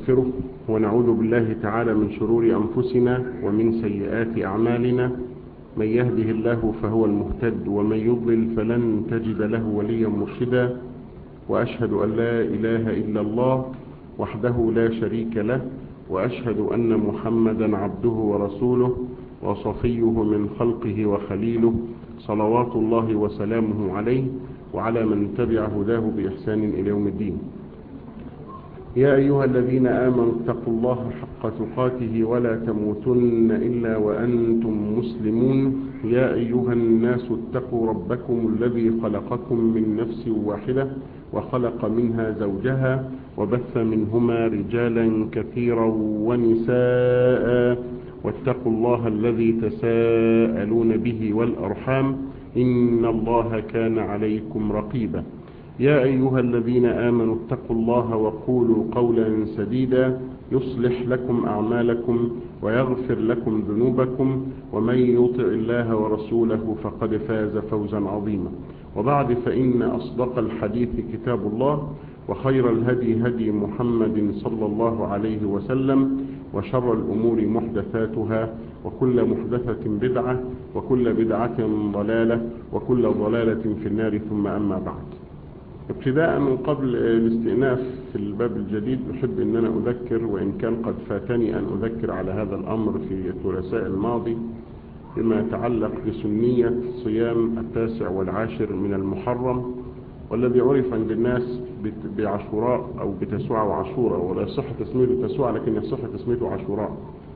نستغفره ونعوذ بالله تعالى من شرور أنفسنا ومن سيئات أعمالنا من يهده الله فهو المهتد ومن يضلل فلن تجد له وليا مرشدا وأشهد أن لا إله إلا الله وحده لا شريك له وأشهد أن محمدا عبده ورسوله وصفيه من خلقه وخليله صلوات الله وسلامه عليه وعلى من تبع هداه بإحسان إلى يوم الدين يا أيها الذين آمنوا اتقوا الله حق تقاته ولا تموتن إلا وأنتم مسلمون يا أيها الناس اتقوا ربكم الذي خلقكم من نفس واحدة وخلق منها زوجها وبث منهما رجالا كثيرا ونساء واتقوا الله الذي تساءلون به والأرحام إن الله كان عليكم رقيبا يا أيها الذين آمنوا اتقوا الله وقولوا قولا سديدا يصلح لكم أعمالكم ويغفر لكم ذنوبكم ومن يطع الله ورسوله فقد فاز فوزا عظيما وبعد فإن أصدق الحديث كتاب الله وخير الهدي هدي محمد صلى الله عليه وسلم وشر الأمور محدثاتها وكل محدثة بدعة وكل بدعة ضلالة وكل ضلالة في النار ثم أما بعد ابتداء من قبل الاستئناف في الباب الجديد أحب أن أنا أذكر وإن كان قد فاتني أن أذكر على هذا الأمر في الثلاثاء الماضي بما يتعلق بسنية صيام التاسع والعاشر من المحرم والذي عرف عند الناس بعشوراء أو بتسوع وعشورة ولا يصح تسميته تسوع لكن يصح تسميته عشوراء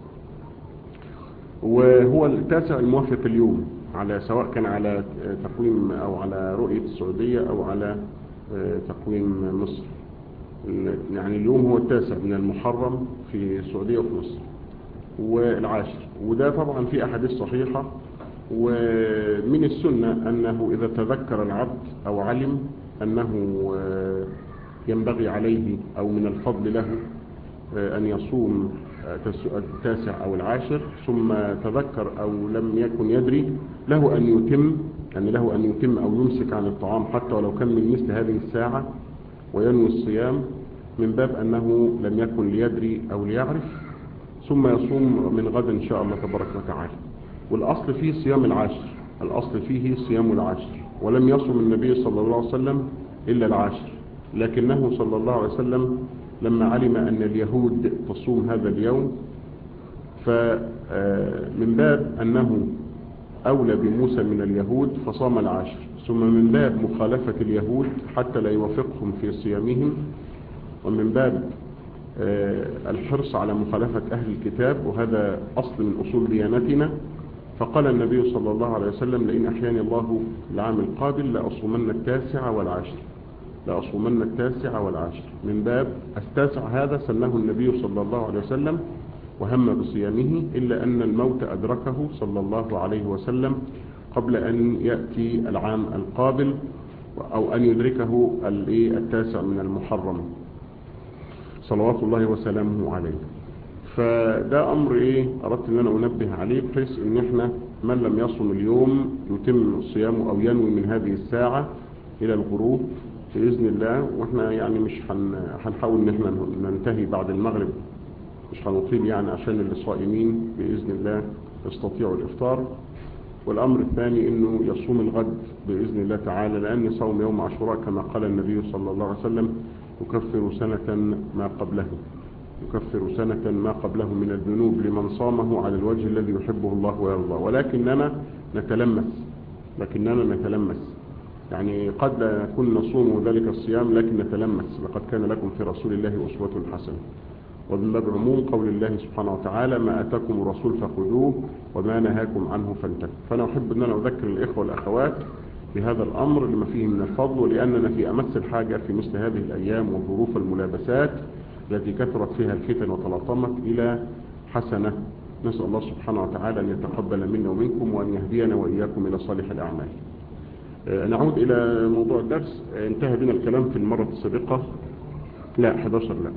وهو التاسع الموافق اليوم على سواء كان على تقويم أو على رؤية السعودية أو على تقويم مصر يعني اليوم هو التاسع من المحرم في السعودية وفي مصر والعاشر وده طبعا في أحاديث صحيحة ومن السنة أنه إذا تذكر العبد أو علم أنه ينبغي عليه أو من الفضل له أن يصوم التاسع أو العاشر ثم تذكر أو لم يكن يدري له أن يتم يعني له أن يتم أو يمسك عن الطعام حتى ولو كان من مثل هذه الساعة وينوي الصيام من باب أنه لم يكن ليدري أو ليعرف ثم يصوم من غد إن شاء الله تبارك وتعالى والأصل فيه صيام العاشر الأصل فيه صيام العاشر ولم يصم النبي صلى الله عليه وسلم إلا العاشر لكنه صلى الله عليه وسلم لما علم أن اليهود تصوم هذا اليوم فمن باب أنه أولى بموسى من اليهود فصام العاشر ثم من باب مخالفة اليهود حتى لا يوافقهم في صيامهم ومن باب الحرص على مخالفة أهل الكتاب وهذا أصل من أصول ديانتنا فقال النبي صلى الله عليه وسلم لئن أحياني الله العام القابل لأصومن التاسع والعاشر لأصومن التاسع والعاشر من باب التاسع هذا سنه النبي صلى الله عليه وسلم وهم بصيامه إلا أن الموت أدركه صلى الله عليه وسلم قبل أن يأتي العام القابل أو أن يدركه التاسع من المحرم صلوات الله وسلامه عليه فده أمر إيه أردت أن أنا أنبه عليه بحيث أن إحنا من لم يصم اليوم يتم صيامه أو ينوي من هذه الساعة إلى الغروب بإذن الله وإحنا يعني مش هنحاول أن إحنا ننتهي بعد المغرب مش هنطيل يعني عشان الصائمين بإذن الله يستطيعوا الإفطار والأمر الثاني أنه يصوم الغد بإذن الله تعالى لأن صوم يوم عاشوراء كما قال النبي صلى الله عليه وسلم يكفر سنة ما قبله يكفر سنة ما قبله من الذنوب لمن صامه على الوجه الذي يحبه الله ويرضى ولكننا نتلمس لكننا نتلمس يعني قد لا نكون نصوم ذلك الصيام لكن نتلمس لقد كان لكم في رسول الله أسوة حسنة ومن باب عموم قول الله سبحانه وتعالى ما أتاكم الرسول فخذوه وما نهاكم عنه فانتهوا فأنا أحب أن أنا أذكر الإخوة والأخوات بهذا الأمر لما فيه من الفضل ولأننا في أمس الحاجة في مثل هذه الأيام وظروف الملابسات التي كثرت فيها الفتن وتلاطمت إلى حسنة نسأل الله سبحانه وتعالى أن يتقبل منا ومنكم وأن يهدينا وإياكم إلى صالح الأعمال نعود إلى موضوع الدرس انتهى بنا الكلام في المرة السابقة لا 11 لا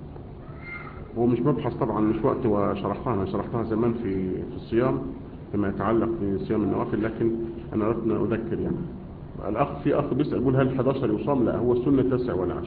هو مش مبحث طبعا مش وقت وشرحتها أنا شرحتها زمان في في الصيام فيما يتعلق بصيام النوافل لكن أنا أردت أن أذكر يعني الأخ في أخ بيسأل يقول هل 11 يصام لا هو السنة 9 ولا 10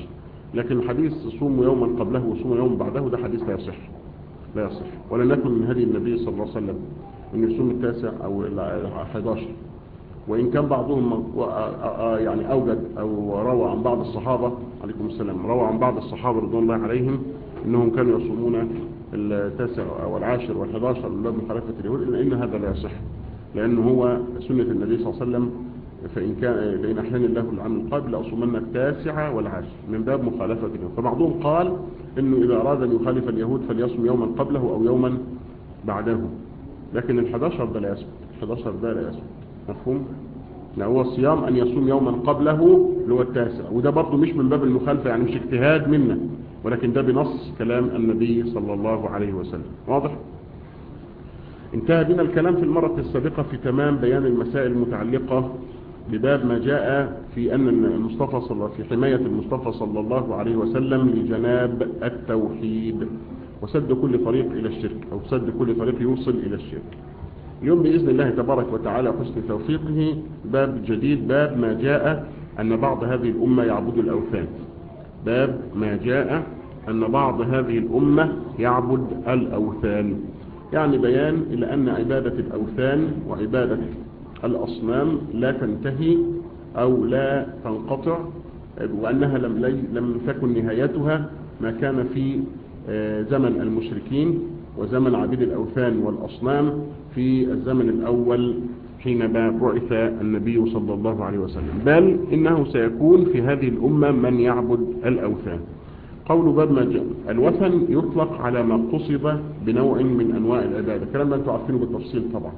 لكن حديث صوموا يوما قبله وصوموا يوما بعده ده حديث لا يصح لا يصح ولا يكن من هدي النبي صلى الله عليه وسلم أن يصوم التاسع أو ال 11 وإن كان بعضهم يعني أوجد أو روى عن بعض الصحابة عليكم السلام روى عن بعض الصحابة رضوان الله عليهم أنهم كانوا يصومون التاسع أو العاشر والحداشر من باب مخالفة اليهود إلا إن هذا لا يصح لأنه هو سنة النبي صلى الله عليه وسلم فإن كان لإن أحيان الله العام القابل لأصومن التاسع والعاشر من باب مخالفة اليهود فبعضهم قال إنه إذا أراد أن يخالف اليهود فليصوم يوما قبله أو يوما بعده لكن الحداشر ده لا يثبت الحداشر ده لا يثبت مفهوم؟ يعني هو الصيام أن يصوم يوما قبله اللي هو التاسع وده برضه مش من باب المخالفة يعني مش اجتهاد منا ولكن ده بنص كلام النبي صلى الله عليه وسلم واضح؟ انتهى بنا الكلام في المرة السابقة في تمام بيان المسائل المتعلقة بباب ما جاء في أن المصطفى صلى في حماية المصطفى صلى الله عليه وسلم لجناب التوحيد وسد كل طريق إلى الشرك أو سد كل طريق يوصل إلى الشرك اليوم بإذن الله تبارك وتعالى حسن توفيقه باب جديد باب ما جاء أن بعض هذه الأمة يعبد الأوثان باب ما جاء أن بعض هذه الأمة يعبد الأوثان يعني بيان إلى أن عبادة الأوثان وعبادة الأصنام لا تنتهي أو لا تنقطع وأنها لم, لم تكن نهايتها ما كان في زمن المشركين وزمن عبيد الأوثان والأصنام في الزمن الأول حين بعث النبي صلى الله عليه وسلم بل إنه سيكون في هذه الأمة من يعبد الأوثان قول باب ما جاء الوثن يطلق على ما قصد بنوع من أنواع العبادة الكلام ده أنتم عارفينه بالتفصيل طبعا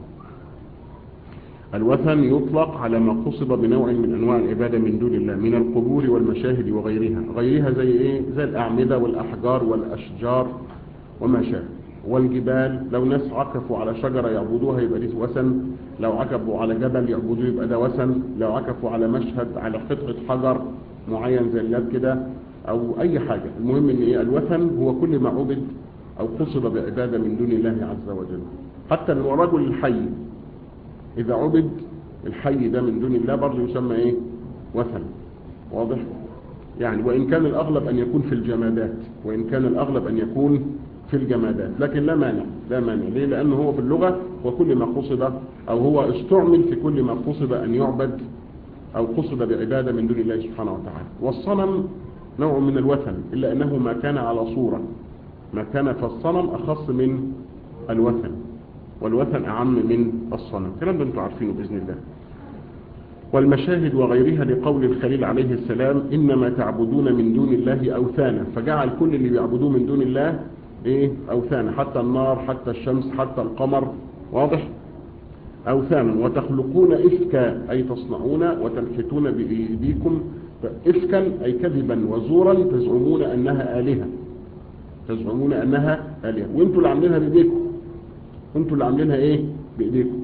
الوثن يطلق على ما قصد بنوع من أنواع العبادة من دون الله من القبور والمشاهد وغيرها غيرها زي إيه؟ زي الأعمدة والأحجار والأشجار وما شابه والجبال لو ناس عكفوا على شجرة يعبدوها يبقى دي وثن لو عكفوا على جبل يعبدوه يبقى ده وثن لو عكفوا على مشهد على قطعة حجر معين زي اللاب كده أو أي حاجة المهم إن إيه الوثن هو كل ما عبد أو قصد بعبادة من دون الله عز وجل حتى الرجل الحي إذا عبد الحي ده من دون الله برضه يسمى إيه وثن واضح يعني وإن كان الأغلب أن يكون في الجمادات وإن كان الأغلب أن يكون في الجمادات لكن لا مانع لا مانع ليه لأنه هو في اللغة وكل ما قصد أو هو استعمل في كل ما قصد أن يعبد أو قصد بعبادة من دون الله سبحانه وتعالى والصنم نوع من الوثن إلا أنه ما كان على صورة ما كان فالصنم أخص من الوثن والوثن أعم من الصنم الكلام ده أنتم عارفينه بإذن الله والمشاهد وغيرها لقول الخليل عليه السلام إنما تعبدون من دون الله أوثانا فجعل كل اللي بيعبدوه من دون الله إيه أوثانا حتى النار حتى الشمس حتى القمر واضح أوثانا وتخلقون إفكا أي تصنعون وتنحتون بإيديكم إفكا أي كذبا وزورا تزعمون أنها آلهة تزعمون أنها آلهة وانتوا اللي عاملينها بإيديكم انتوا اللي عاملينها إيه بإيديكم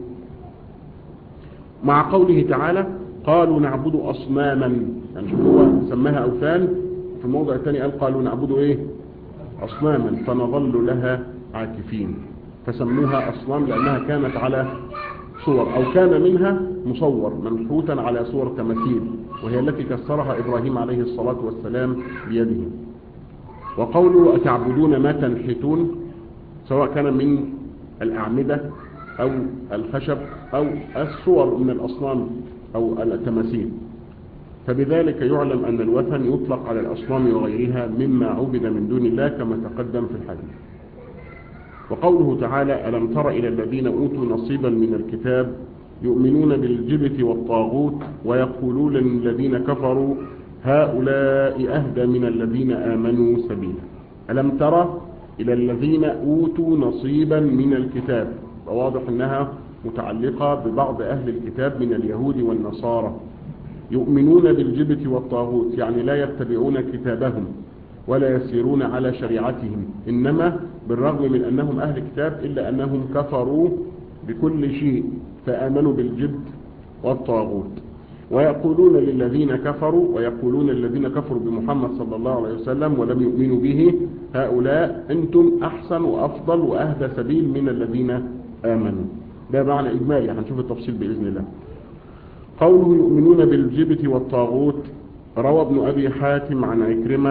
مع قوله تعالى قالوا نعبد أصناما يعني شوف هو سماها أوثان في الموضع الثاني قال قالوا نعبد إيه أصناما فنظل لها عاكفين فسموها أصنام لأنها كانت على صور أو كان منها مصور منحوتا على صور تماثيل وهي التي كسرها إبراهيم عليه الصلاة والسلام بيده وقوله أتعبدون ما تنحتون سواء كان من الأعمدة أو الخشب أو الصور من الأصنام أو التماثيل فبذلك يعلم أن الوثن يطلق على الأصنام وغيرها مما عبد من دون الله كما تقدم في الحديث وقوله تعالى ألم تر إلى الذين أوتوا نصيبا من الكتاب يؤمنون بالجبت والطاغوت ويقولون للذين كفروا هؤلاء أهدى من الذين آمنوا سبيلا ألم تر إلى الذين أوتوا نصيبا من الكتاب وواضح أنها متعلقة ببعض أهل الكتاب من اليهود والنصارى يؤمنون بالجبت والطاغوت يعني لا يتبعون كتابهم ولا يسيرون على شريعتهم إنما بالرغم من أنهم أهل كتاب إلا أنهم كفروا بكل شيء فآمنوا بالجبت والطاغوت ويقولون للذين كفروا ويقولون الذين كفروا بمحمد صلى الله عليه وسلم ولم يؤمنوا به هؤلاء أنتم أحسن وأفضل وأهدى سبيل من الذين آمنوا ده معنى إجمالي هنشوف التفصيل بإذن الله قوله يؤمنون بالجبت والطاغوت روى ابن أبي حاتم عن عكرمة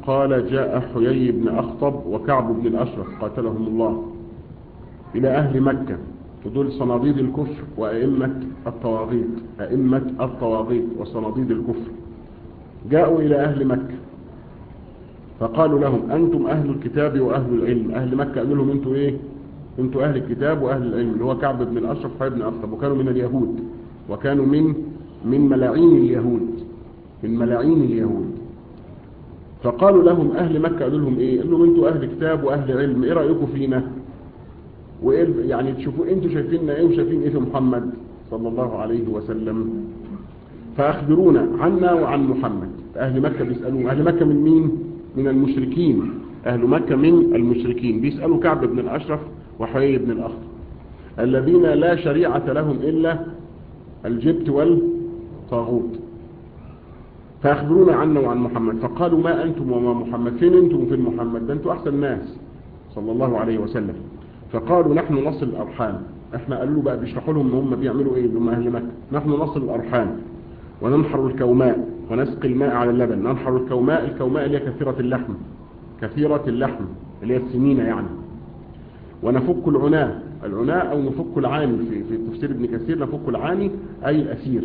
قال جاء حيي بن أخطب وكعب بن الأشرف قاتلهم الله إلى أهل مكة ودول صناديد الكفر وأئمة الطواغيت أئمة الطواغيت وصناديد الكفر جاءوا إلى أهل مكة فقالوا لهم أنتم أهل الكتاب وأهل العلم أهل مكة قالوا لهم أنتم إيه أنتم أهل الكتاب وأهل العلم اللي هو كعب بن الأشرف وحيي بن أخطب وكانوا من اليهود وكانوا من من ملاعين اليهود من ملاعين اليهود فقالوا لهم أهل مكة قالوا لهم إيه قالوا لهم أنتوا أهل كتاب وأهل علم إيه رأيكم فينا وإيه يعني تشوفوا أنتوا شايفيننا إيه وشايفين إيه في محمد صلى الله عليه وسلم فأخبرونا عنا وعن محمد أهل مكة بيسألوا أهل مكة من مين من المشركين أهل مكة من المشركين بيسألوا كعب بن الأشرف وحيي بن الأخطر الذين لا شريعة لهم إلا الجبت والطاغوت فأخبرونا عنا وعن محمد فقالوا ما أنتم وما محمد فين أنتم وفين محمد ده أنتم أحسن ناس صلى الله عليه وسلم فقالوا نحن نصل الأرحام احنا قالوا بقى بيشرحوا لهم هم بيعملوا ايه هم أهل مكة نحن نصل الأرحام وننحر الكوماء ونسقي الماء على اللبن ننحر الكوماء الكوماء اللي هي كثيرة اللحم كثيرة اللحم اللي هي السمينة يعني ونفك العناء العناء أو نفك العاني في, في تفسير ابن كثير نفك العاني أي الأسير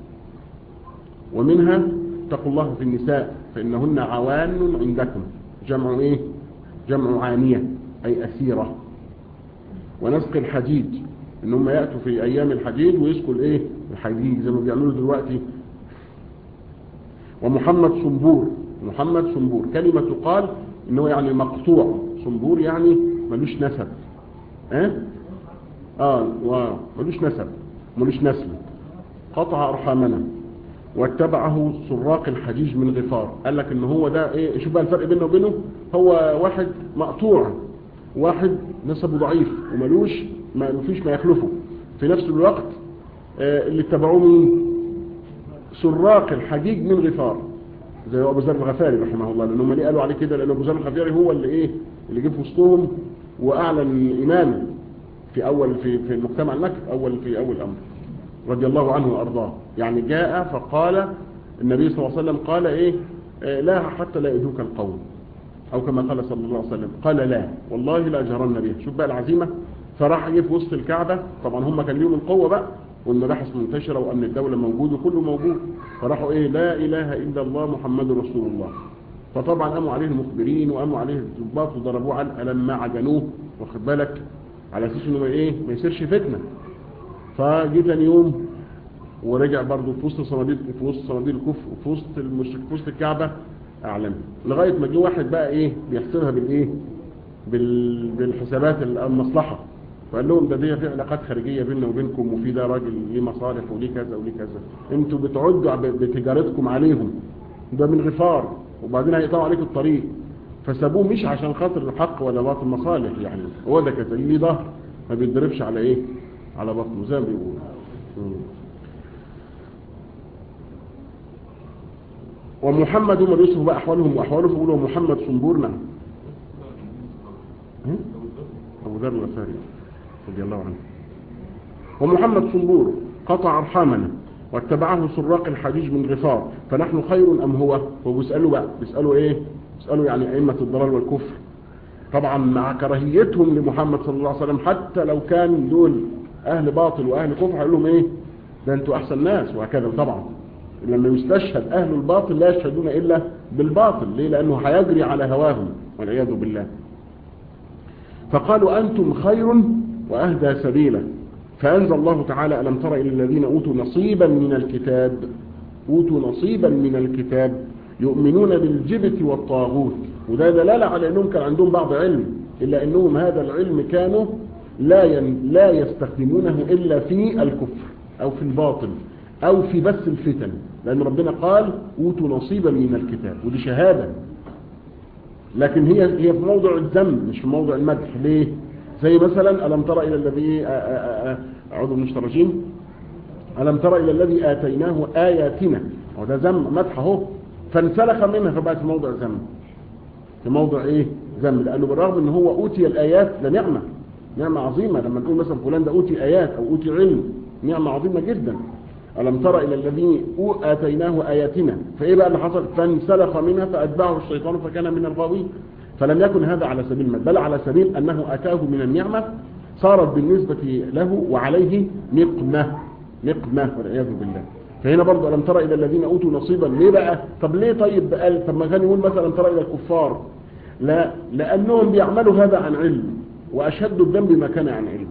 ومنها اتقوا الله في النساء فإنهن عوان عندكم جمع إيه جمع عانية أي أسيرة ونسقي الحديد إن هم يأتوا في أيام الحديد ويسقوا الإيه الحديد زي ما بيعملوا دلوقتي ومحمد صنبور محمد صنبور كلمة تقال إنه يعني مقطوع صنبور يعني ملوش نسب اه اه ملوش نسب ملوش نسل قطع أرحامنا واتبعه سراق الحجيج من غفار قال لك ان هو ده ايه شوف بقى الفرق بينه وبينه هو واحد مقطوع واحد نسبه ضعيف وملوش ما فيش ما يخلفه في نفس الوقت آه اللي اتبعوه مين سراق الحجيج من غفار زي ابو ذر الغفاري رحمه الله لان هم ليه قالوا عليه كده لان ابو ذر الغفاري هو اللي ايه اللي جه في وسطهم واعلن ايمانه في اول في في المجتمع المكي اول في اول امر رضي الله عنه وارضاه يعني جاء فقال النبي صلى الله عليه وسلم قال ايه آه لا حتى لا يدوك القوم او كما قال صلى الله عليه وسلم قال لا والله لا جرن به شوف بقى العزيمه فراح جه في وسط الكعبه طبعا هم كان ليهم القوه بقى والمباحث منتشره وامن الدوله موجود وكله موجود فراحوا ايه لا اله الا الله محمد رسول الله فطبعا قاموا عليه المخبرين وقاموا عليه الضباط وضربوه علقه لما عجنوه واخد بالك على اساس انه ايه ما يصيرش فتنه فجه ثاني يوم ورجع برضه في وسط صناديق في وسط صناديق الكفر وفي وسط المشرك في وسط الكعبه اعلم لغايه ما جه واحد بقى ايه بيحسبها بالايه بال... بالحسابات المصلحه فقال لهم ده دي في علاقات خارجيه بيننا وبينكم وفي ده راجل ليه مصالح وليه كذا وليه كذا انتوا بتعدوا بتجارتكم عليهم ده من غفار وبعدين هيقطعوا عليكم الطريق فسابوه مش عشان خاطر الحق ولا باطل مصالح يعني هو ده كده ليه ظهر ما بيتضربش على ايه على بطنه زي ما بيقولوا ومحمد هم بيوصفوا بقى احوالهم واحوالهم بيقولوا محمد صنبورنا ابو ذر الغفاري رضي الله عنه ومحمد صنبور قطع ارحامنا واتبعه سراق الحجيج من غفار فنحن خير ام هو هو بيسالوا بقى بيسالوا ايه بيسالوا يعني ائمه الضلال والكفر طبعا مع كراهيتهم لمحمد صلى الله عليه وسلم حتى لو كان دول اهل باطل واهل كفر هيقول لهم ايه ده انتوا احسن ناس وهكذا طبعا لما يستشهد اهل الباطل لا يشهدون الا بالباطل ليه لانه هيجري على هواهم والعياذ بالله فقالوا انتم خير واهدى سبيلا فانزل الله تعالى الم تر الى الذين اوتوا نصيبا من الكتاب اوتوا نصيبا من الكتاب يؤمنون بالجبت والطاغوت وده دلاله على انهم كان عندهم بعض علم الا انهم هذا العلم كانوا لا ين... لا يستخدمونه الا في الكفر او في الباطل او في بث الفتن لان ربنا قال اوتوا نصيبا من الكتاب ودي شهاده لكن هي هي في موضع الذم مش في موضع المدح ليه زي مثلا الم ترى الى الذي اعوذ من الرجيم الم ترى الى الذي اتيناه اياتنا وده ذم مدح اهو فانسلخ منها فبقت في موضع ذم في موضع ايه ذم لانه بالرغم ان هو اوتي الايات ده نعمه نعمه عظيمه لما نقول مثلا فلان ده اوتي ايات او اوتي علم نعمه عظيمه جدا ألم تر إلى الذين آتيناه آياتنا فإيه بقى اللي حصل فانسلخ منها فأتبعه الشيطان فكان من الغاوين فلم يكن هذا على سبيل المد بل على سبيل أنه أتاه من النعمة صارت بالنسبة له وعليه نقمة نقمة والعياذ بالله فهنا برضه ألم ترى إلى الذين أوتوا نصيبا ليه بقى طب ليه طيب قال طب ما كان يقول مثلا ترى إلى الكفار لا لأنهم بيعملوا هذا عن علم وأشد الذنب ما كان عن علم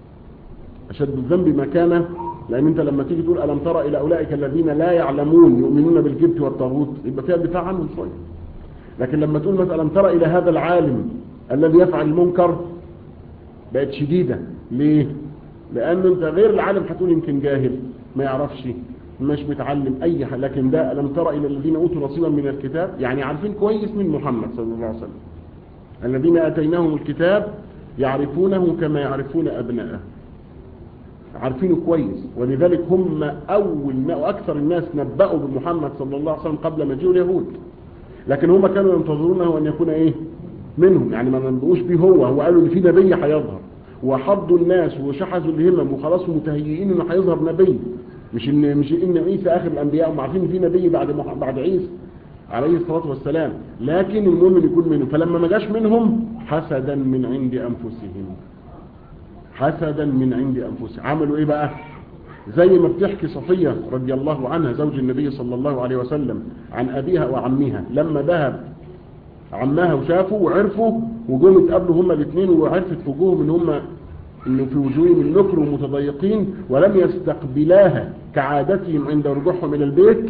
أشد الذنب ما كان لأن أنت لما تيجي تقول ألم ترى إلى أولئك الذين لا يعلمون يؤمنون بالجبت والطاغوت يبقى فيها دفاع عنهم شوية لكن لما تقول مثلا ألم ترى إلى هذا العالم الذي يفعل المنكر بقت شديدة ليه؟ لأن أنت غير العالم هتقول يمكن جاهل ما يعرفش مش متعلم أي حاجة لكن ده ألم ترى إلى الذين أوتوا نصيبا من الكتاب يعني عارفين كويس من محمد صلى الله عليه وسلم الذين آتيناهم الكتاب يعرفونه كما يعرفون أبناءه عارفينه كويس ولذلك هم أول وأكثر الناس نبأوا بمحمد صلى الله عليه وسلم قبل مجيء اليهود لكن هم كانوا ينتظرونه أن يكون إيه منهم يعني ما نبقوش به هو هو قالوا ان في نبي هيظهر وحضوا الناس وشحذوا الهمم وخلاص متهيئين انه هيظهر نبي مش ان مش ان عيسى اخر الانبياء هم عارفين في نبي بعد مح... بعد عيسى عليه الصلاه والسلام لكن المؤمن يكون منهم فلما ما جاش منهم حسدا من عند انفسهم حسدا من عند انفسهم عملوا ايه بقى زي ما بتحكي صفيه رضي الله عنها زوج النبي صلى الله عليه وسلم عن ابيها وعمها لما ذهب عمها وشافوا وعرفوا وجم اتقابلوا هما الاثنين وعرفت في وجوههم ان هما انه في وجوههم النكر ومتضيقين ولم يستقبلاها كعادتهم عند رجوعهم الى البيت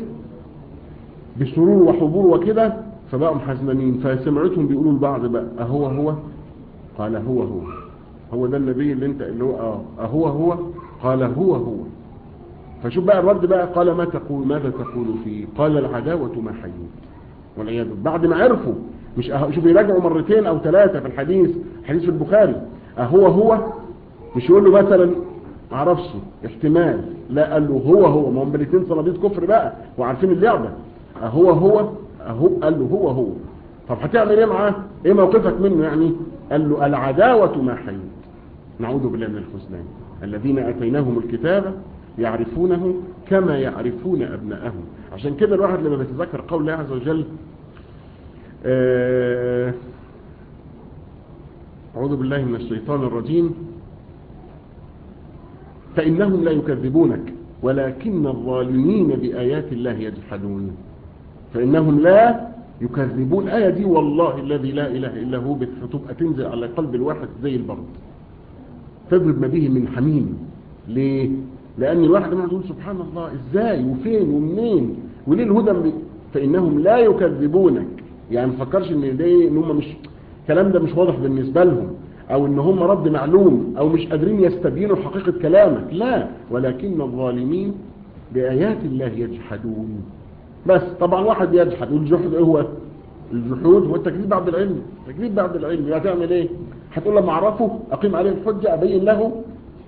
بسرور وحبور وكده فبقوا محزنين فسمعتهم بيقولوا لبعض بقى اهو هو قال هو هو هو ده النبي اللي انت اللي هو اه اهو هو قال هو هو فشوف بقى الرد بقى قال ما تقول ماذا تقول فيه قال العداوة ما حييت والعياذ بعد ما عرفوا مش أه... شوف يراجعوا مرتين او ثلاثة في الحديث حديث في البخاري اهو هو مش يقول له مثلا معرفش احتمال لا قال له هو هو ما هم الاثنين صناديد كفر بقى وعارفين اللعبة اهو هو اهو قال له هو هو طب هتعمل ايه معاه ايه موقفك منه يعني قال له العداوة ما حييت نعوذ بالله من الخزلان الذين اتيناهم الكتاب يعرفونه كما يعرفون ابناءهم عشان كده الواحد لما بيتذكر قول الله عز وجل آه أعوذ بالله من الشيطان الرجيم فإنهم لا يكذبونك ولكن الظالمين بآيات الله يجحدون فإنهم لا يكذبون آية دي والله الذي لا إله إلا هو بتبقى تنزل على قلب الواحد زي البرد تضرب ما به من حميم ليه؟ لأن الواحد ما يقول سبحان الله إزاي وفين ومنين وليه الهدى بي... فإنهم لا يكذبونك يعني ما تفكرش ان ده ان هم مش الكلام ده مش واضح بالنسبة لهم او ان هم رد معلوم او مش قادرين يستبينوا حقيقة كلامك لا ولكن الظالمين بآيات الله يجحدون بس طبعا واحد يجحد والجحد ايه هو الجحود هو التكذيب بعد العلم التكذيب بعد العلم هتعمل ايه هتقول لما اعرفه اقيم عليه الحجة ابين له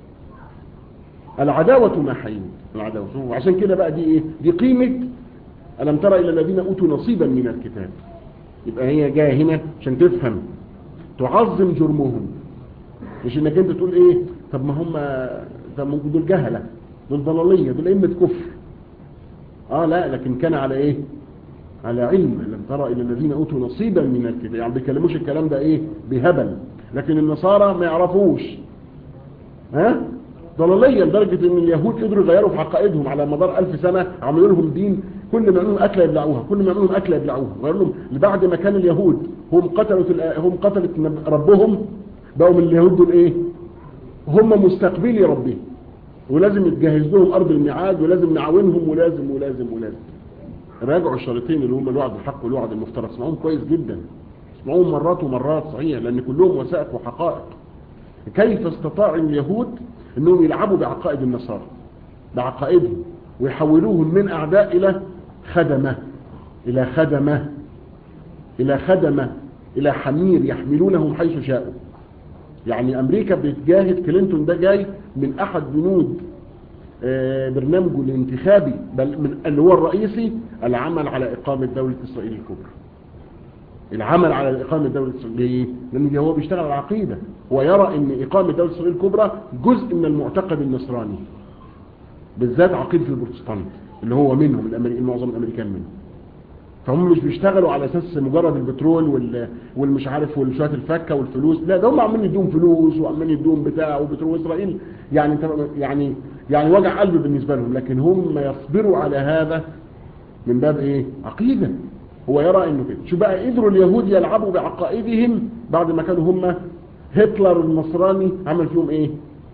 العداوة ما حين العداوة وعشان كده بقى دي ايه دي قيمة ألم ترى إلى الذين أوتوا نصيبا من الكتاب يبقى هي جاية هنا عشان تفهم تعظم جرمهم مش انك انت تقول ايه طب ما هم طب دول جهلة دول ضلالية دول ائمة كفر اه لا لكن كان على ايه على علم لم ترى الى الذين اوتوا نصيبا من الكتاب يعني بيكلموش الكلام ده ايه بهبل لكن النصارى ما يعرفوش ها ضلالية لدرجة ان اليهود قدروا يغيروا في عقائدهم على مدار ألف سنة عملوا لهم دين كل ما يعملوا أكلة يبلعوها كل ما يعملوا أكلة يبلعوها وقالوا لهم بعد ما كان اليهود هم قتلوا هم قتلت ربهم بقوا من اليهود دول ايه هم مستقبلي ربهم ولازم يتجهز لهم أرض الميعاد ولازم نعاونهم ولازم ولازم ولازم راجعوا الشريطين اللي هم الوعد الحق والوعد المفترض اسمعوهم كويس جدا اسمعوهم مرات ومرات صحيح لأن كلهم وثائق وحقائق كيف استطاع اليهود انهم يلعبوا بعقائد النصارى بعقائدهم ويحولوهم من اعداء الى خدمة الى خدمة الى خدمة الى حمير يحملونهم حيث شاءوا يعني امريكا بتجاهد كلينتون ده جاي من احد بنود برنامجه الانتخابي بل من اللي هو الرئيسي العمل على اقامة دولة اسرائيل الكبرى العمل على إقامة دولة إسرائيل لأن هو بيشتغل على العقيدة هو يرى أن إقامة دولة إسرائيل الكبرى جزء من المعتقد النصراني بالذات عقيدة البروتستانت اللي هو منهم الأمريكان معظم الأمريكان منهم فهم مش بيشتغلوا على اساس مجرد البترول وال... والمش عارف والشويه الفكه والفلوس لا ده هم عمالين يدوهم فلوس وعمالين يدوهم بتاع وبترول اسرائيل يعني انت يعني يعني وجع قلب بالنسبه لهم لكن هم يصبروا على هذا من باب ايه عقيده هو يرى انه كده شو بقى قدروا اليهود يلعبوا بعقائدهم بعد ما كانوا هم هتلر النصراني عمل فيهم ايه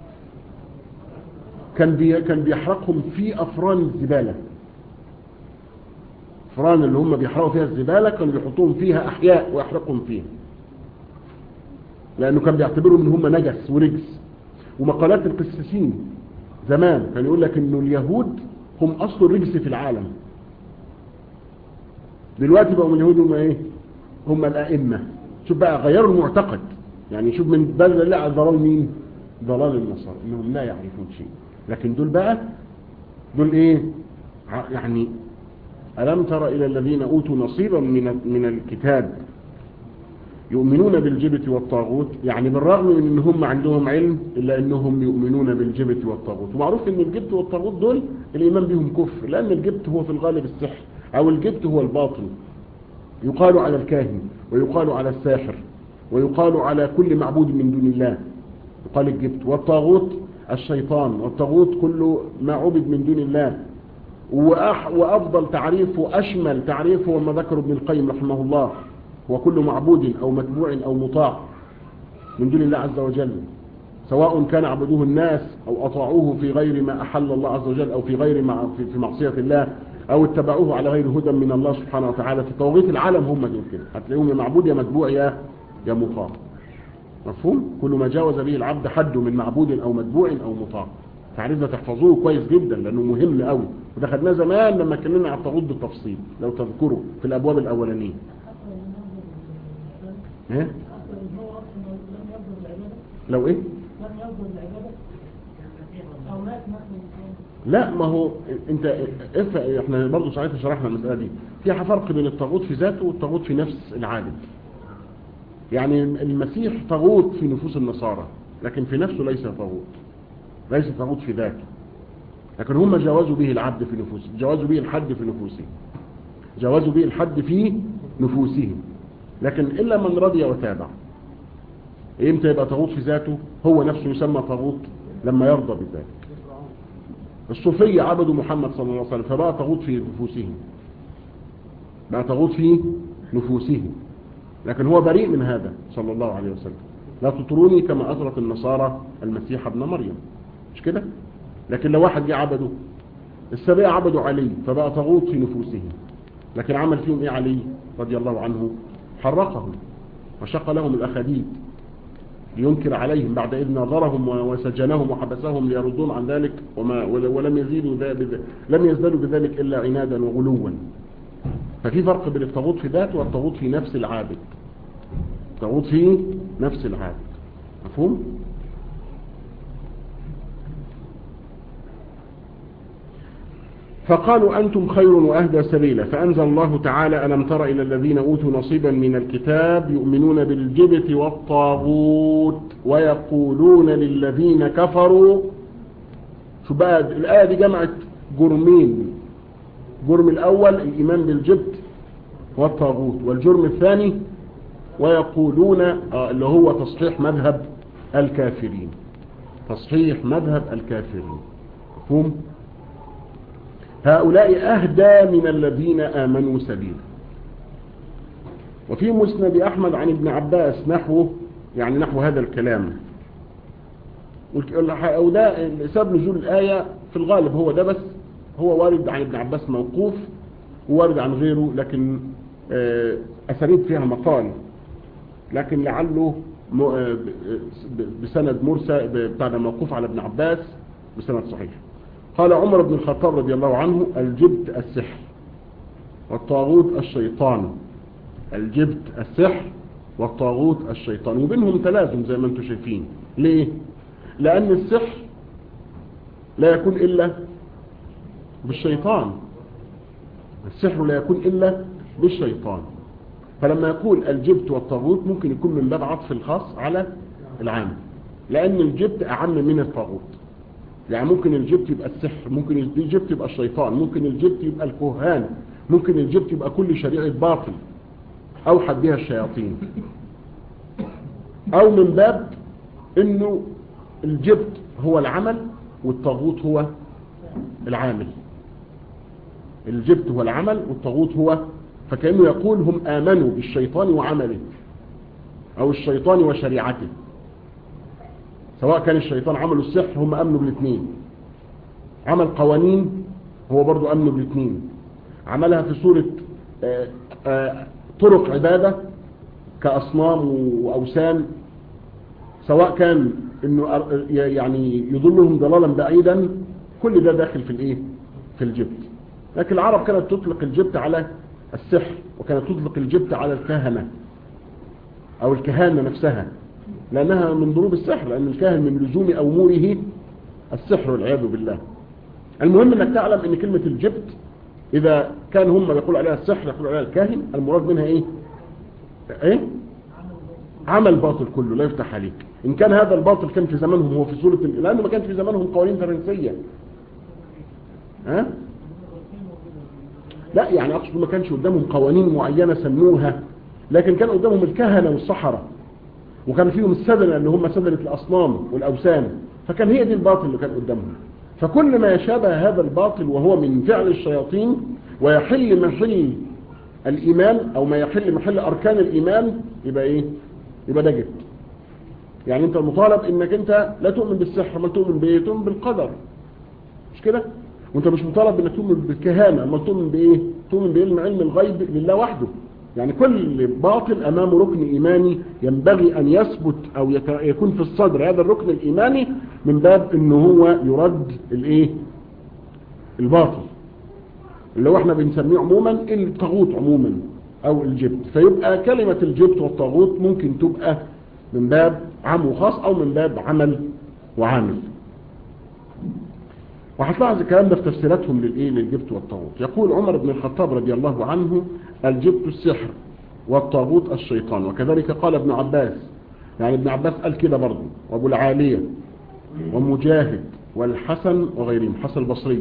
كان بي... كان بيحرقهم في افران الزباله الافران اللي هم بيحرقوا فيها الزباله كانوا بيحطوهم فيها احياء ويحرقهم فيها لانه كان بيعتبروا ان هم نجس ورجس ومقالات القسيسين زمان كان يقول لك انه اليهود هم اصل الرجس في العالم دلوقتي بقوا من اليهود هم ايه هم الائمه شوف بقى غيروا المعتقد يعني شوف من بل لا ضلال مين ضلال النصارى انهم لا يعرفون شيء لكن دول بقى دول ايه يعني ألم تر إلى الذين أوتوا نصيبا من من الكتاب يؤمنون بالجبت والطاغوت يعني بالرغم من ان هم عندهم علم الا انهم يؤمنون بالجبت والطاغوت ومعروف ان الجبت والطاغوت دول الايمان بهم كفر لان الجبت هو في الغالب السحر او الجبت هو الباطل يقال على الكاهن ويقال على الساحر ويقال على كل معبود من دون الله يقال الجبت والطاغوت الشيطان والطاغوت كل ما عبد من دون الله وأح وأفضل تعريف وأشمل تعريف هو ما ذكره ابن القيم رحمه الله هو كل معبود أو متبوع أو مطاع من دون الله عز وجل سواء كان عبدوه الناس أو أطاعوه في غير ما أحل الله عز وجل أو في غير مع في معصية الله أو اتبعوه على غير هدى من الله سبحانه وتعالى في طواغيت العالم هم دول كده هتلاقيهم يا معبود يا متبوع يا يا مطاع مفهوم كل ما جاوز به العبد حده من معبود أو متبوع أو مطاع تعريف ده تحفظوه كويس جدا لانه مهم قوي وده خدناه زمان لما اتكلمنا على الطاغوت بالتفصيل لو تذكروا في الابواب الاولانيه ايه لو ايه لا ما هو انت اف احنا برضه ساعتها شرحنا المساله دي في فرق بين الطاغوت في ذاته والطاغوت في نفس العابد يعني المسيح طاغوت في نفوس النصارى لكن في نفسه ليس طاغوت ليس طاغوت في ذاته لكن هم جاوزوا به العبد في نفوسهم جاوزوا به الحد في نفوسهم جاوزوا به الحد في نفوسهم لكن إلا من رضي وتابع امتى يبقى طاغوت في ذاته هو نفسه يسمى طاغوت لما يرضى بذلك الصوفية عبدوا محمد صلى الله عليه وسلم فبقى طاغوت في نفوسهم بقى طاغوت في نفوسهم لكن هو بريء من هذا صلى الله عليه وسلم لا تطروني كما أطرت النصارى المسيح ابن مريم مش كده لكن لو واحد جه عبده السبايا عبدوا علي فبقى طاغوت في نفوسهم لكن عمل فيهم ايه علي رضي الله عنه حرقهم وشق لهم الأخديد لينكر عليهم بعد إذ نظرهم وسجنهم وحبسهم ليردون عن ذلك وما ولم يزيدوا لم يزدادوا بذلك إلا عنادا وغلوا ففي فرق بين الطاغوت في ذاته والطاغوت في نفس العابد الطاغوت في نفس العابد مفهوم فقالوا أنتم خير وأهدى سبيلا فأنزل الله تعالى ألم تر إلى الذين أوتوا نصيبا من الكتاب يؤمنون بالجبت والطاغوت ويقولون للذين كفروا شو بقى الآية دي جمعت جرمين الجرم الأول الإيمان بالجبت والطاغوت والجرم الثاني ويقولون آه اللي هو تصحيح مذهب الكافرين تصحيح مذهب الكافرين مفهوم هؤلاء أهدى من الذين آمنوا سبيلا وفي مسند أحمد عن ابن عباس نحو يعني نحو هذا الكلام أو ده سبب نزول الآية في الغالب هو ده بس هو وارد عن ابن عباس موقوف ووارد عن غيره لكن أسانيد فيها مقال لكن لعله بسند مرسى بتاع موقوف على ابن عباس بسند صحيح قال عمر بن الخطاب رضي الله عنه الجبت السحر والطاغوت الشيطان الجبت السحر والطاغوت الشيطان وبينهم تلازم زي ما انتم شايفين ليه لأن السحر لا يكون إلا بالشيطان السحر لا يكون إلا بالشيطان فلما يقول الجبت والطاغوت ممكن يكون من باب عطف الخاص على العام لأن الجبت أعم من الطاغوت يعني ممكن الجبت يبقى السحر ممكن الجبت يبقى الشيطان ممكن الجبت يبقى الكهان ممكن الجبت يبقى كل شريعة باطل أوحد بها الشياطين أو من باب إنه الجبت هو العمل والطاغوت هو العامل الجبت هو العمل والطاغوت هو فكأنه يقول هم آمنوا بالشيطان وعمله أو الشيطان وشريعته سواء كان الشيطان عملوا السحر هم أمنوا بالاثنين عمل قوانين هو برضو أمنوا بالاثنين عملها في صورة آآ آآ طرق عبادة كأصنام وأوثان سواء كان انه يعني يضلهم ضلالا بعيدا كل ده داخل في الايه في الجبت لكن العرب كانت تطلق الجبت على السحر وكانت تطلق الجبت على الكهنة او الكهانة نفسها لانها من ضروب السحر لان الكاهن من لزوم اموره السحر والعياذ بالله المهم انك تعلم ان كلمة الجبت اذا كان هم يقول عليها السحر يقول عليها الكاهن المراد منها ايه ايه عمل باطل كله لا يفتح عليك ان كان هذا الباطل كان في زمانهم هو في صورة لانه ما كان في زمانهم قوانين فرنسية ها لا يعني اقصد ما كانش قدامهم قوانين معينة سموها لكن كان قدامهم الكهنة والصحراء وكان فيهم السدنة اللي هم سدنة الاصنام والاوثان فكان هي دي الباطل اللي كان قدامهم فكل ما يشابه هذا الباطل وهو من فعل الشياطين ويحل محل الايمان او ما يحل محل اركان الايمان يبقى ايه يبقى ده جبت يعني انت المطالب انك انت لا تؤمن بالسحر ما تؤمن بايه تؤمن بالقدر مش كده وانت مش مطالب انك تؤمن بالكهانه ما تؤمن بايه تؤمن بعلم علم الغيب لله وحده يعني كل باطل امامه ركن ايماني ينبغي ان يثبت او يكون في الصدر هذا الركن الايماني من باب انه هو يرد الايه الباطل اللي هو احنا بنسميه عموما الطاغوت عموما او الجبت فيبقى كلمة الجبت والطاغوت ممكن تبقى من باب عام وخاص او من باب عمل وعامل وهتلاحظ الكلام ده في تفسيراتهم للايه للجبت والطاغوت يقول عمر بن الخطاب رضي الله عنه الجبت السحر والطاغوت الشيطان وكذلك قال ابن عباس يعني ابن عباس قال كده برضه وابو العالية ومجاهد والحسن وغيرهم حسن البصري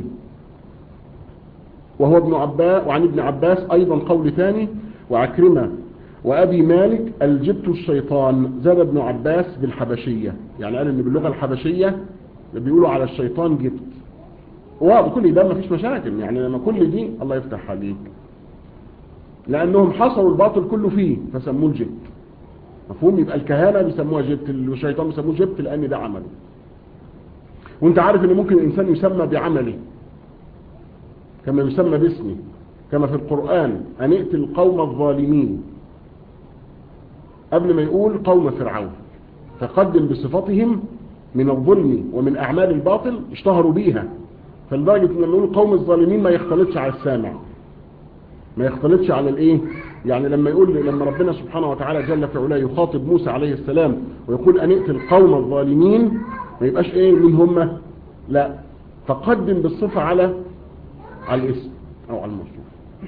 وهو ابن عباس وعن ابن عباس ايضا قول ثاني وعكرمة وابي مالك الجبت الشيطان زاد ابن عباس بالحبشية يعني قال ان باللغة الحبشية بيقولوا على الشيطان جبت وكل ده ما فيش مشاكل يعني لما كل دي الله يفتح عليك لانهم حصروا الباطل كله فيه فسموه الجبت مفهوم يبقى الكهانة بيسموها جبت والشيطان بيسموه جبت لان ده عمله وانت عارف ان ممكن الانسان يسمى بعمله كما يسمى باسمه كما في القرآن أن ائت القوم الظالمين قبل ما يقول قوم فرعون فقدم بصفتهم من الظلم ومن أعمال الباطل اشتهروا بيها فلدرجة لما يقول قوم الظالمين ما يختلطش على السامع ما يختلطش على الايه يعني لما يقول لما ربنا سبحانه وتعالى جل في علاه يخاطب موسى عليه السلام ويقول أن ائت القوم الظالمين ما يبقاش ايه مين هم لا فقدم بالصفة على على الاسم او على الموصوف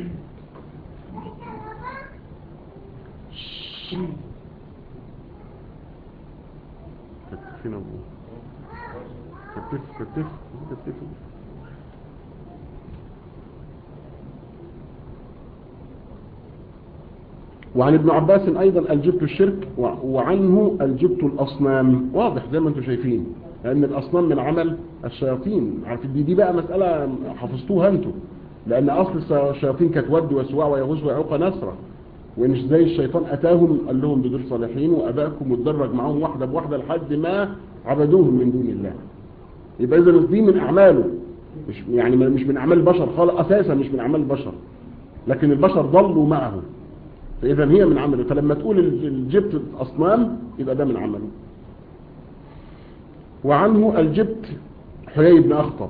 كتفين ابوه كتف كتف كتف وعن ابن عباس ايضا الجبت الشرك وعنه الجبت الاصنام واضح زي ما انتم شايفين لان الاصنام من عمل الشياطين عارف دي دي بقى مسألة حفظتوها انتم لان اصل الشياطين كانت ود وسواع ويغوص ويعوق نسرة وان زي الشيطان اتاهم قال لهم بدول صالحين واباكم واتدرج معاهم واحدة بواحدة لحد ما عبدوهم من دون الله يبقى اذا دي من اعماله مش يعني مش من اعمال البشر خالص اساسا مش من اعمال البشر لكن البشر ضلوا معه فاذا هي من عمله فلما تقول الجبت اصنام يبقى ده من عمله وعنه الجبت حيي بن أخطب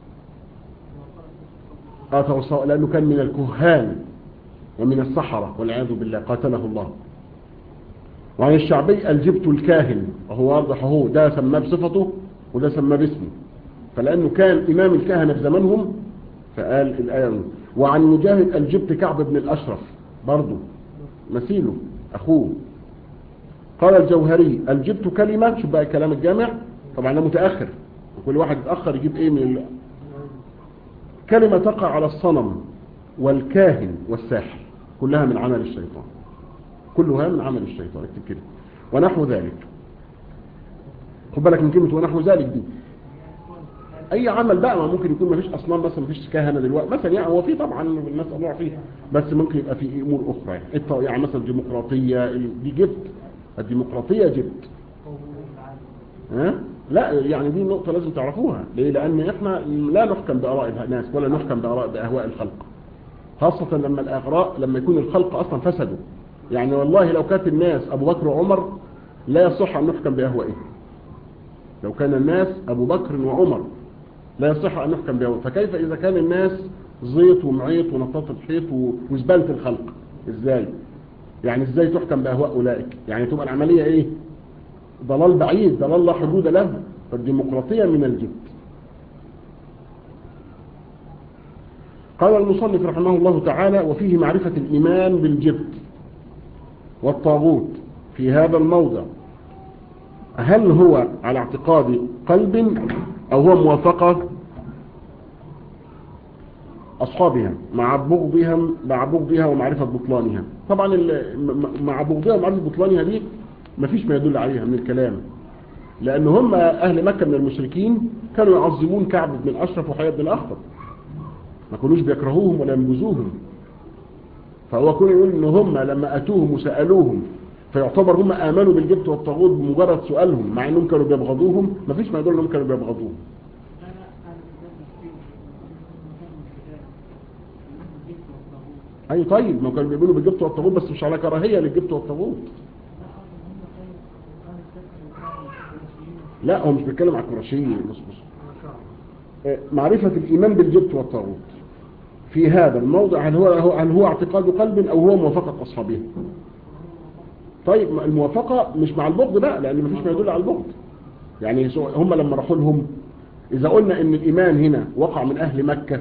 آه لأنه كان من الكهان ومن السحرة والعياذ بالله قاتله الله وعن الشعبي الجبت الكاهن وهو واضح هو ده سماه بصفته وده سماه باسمه فلأنه كان إمام الكهنة في زمانهم فقال الآية وعن مجاهد الجبت كعب بن الأشرف برضه مثيله أخوه قال الجوهري الجبت كلمة شو بقى الكلام الجامع طبعا ده متأخر وكل واحد يتأخر يجيب ايه من ال... كلمة تقع على الصنم والكاهن والساحر كلها من عمل الشيطان كلها من عمل الشيطان اكتب كده ونحو ذلك خد بالك من كلمة ونحو ذلك دي اي عمل بقى ما ممكن يكون ما فيش اصنام مثلا ما فيش كهنه دلوقتي مثلا يعني هو في طبعا الناس الله فيه بس ممكن يبقى في امور اخرى يعني الط- يعني مثلا الديمقراطيه ال- دي جبت الديمقراطيه جبت ها لا يعني دي نقطه لازم تعرفوها ليه لان احنا لا نحكم باراء الناس ولا نحكم باراء باهواء الخلق خاصه لما الاغراء لما يكون الخلق اصلا فسدوا يعني والله لو كانت الناس ابو بكر وعمر لا يصح ان نحكم باهوائهم لو كان الناس ابو بكر وعمر لا يصح أن نحكم بها فكيف إذا كان الناس زيط ومعيط ونطاط الحيط و- وزبالة الخلق إزاي يعني إزاي تحكم بأهواء أولئك يعني تبقى العملية إيه ضلال بعيد ضلال لا حدود له فالديمقراطية من الجبت قال المصنف رحمه الله تعالى وفيه معرفة الإيمان بالجبت والطاغوت في هذا الموضع هل هو على اعتقاد قلب أو هو موافقة أصحابها مع بغضها مع بغضها ومعرفة بطلانها طبعا ال- م- مع بغضها ومعرفة بطلانها دي مفيش ما يدل عليها من الكلام لأن هم أهل مكة من المشركين كانوا يعظمون كعب بن الأشرف وحياة بن الأخطب ما كانوش بيكرهوهم ولا ينبذوهم فهو كون يقول ان هم لما اتوهم وسالوهم فيعتبر هم امنوا بالجبت والطاغوت بمجرد سؤالهم مع انهم كانوا بيبغضوهم مفيش ما يدل انهم كانوا بيبغضوهم اي طيب ما كانوا بيقولوا بالجبت والطاغوت بس مش على كراهيه للجبت والطاغوت لا هو مش بيتكلم على القرشيين بص بص آه، معرفة الإيمان بالجبت والطاغوت في هذا الموضع هل هو هل هو اعتقاد قلب أو هو موافقة أصحابه طيب ما الموافقة مش مع البغض بقى لأن مفيش ما يدل على البغض يعني سو- هم لما راحوا لهم إذا قلنا إن الإيمان هنا وقع من أهل مكة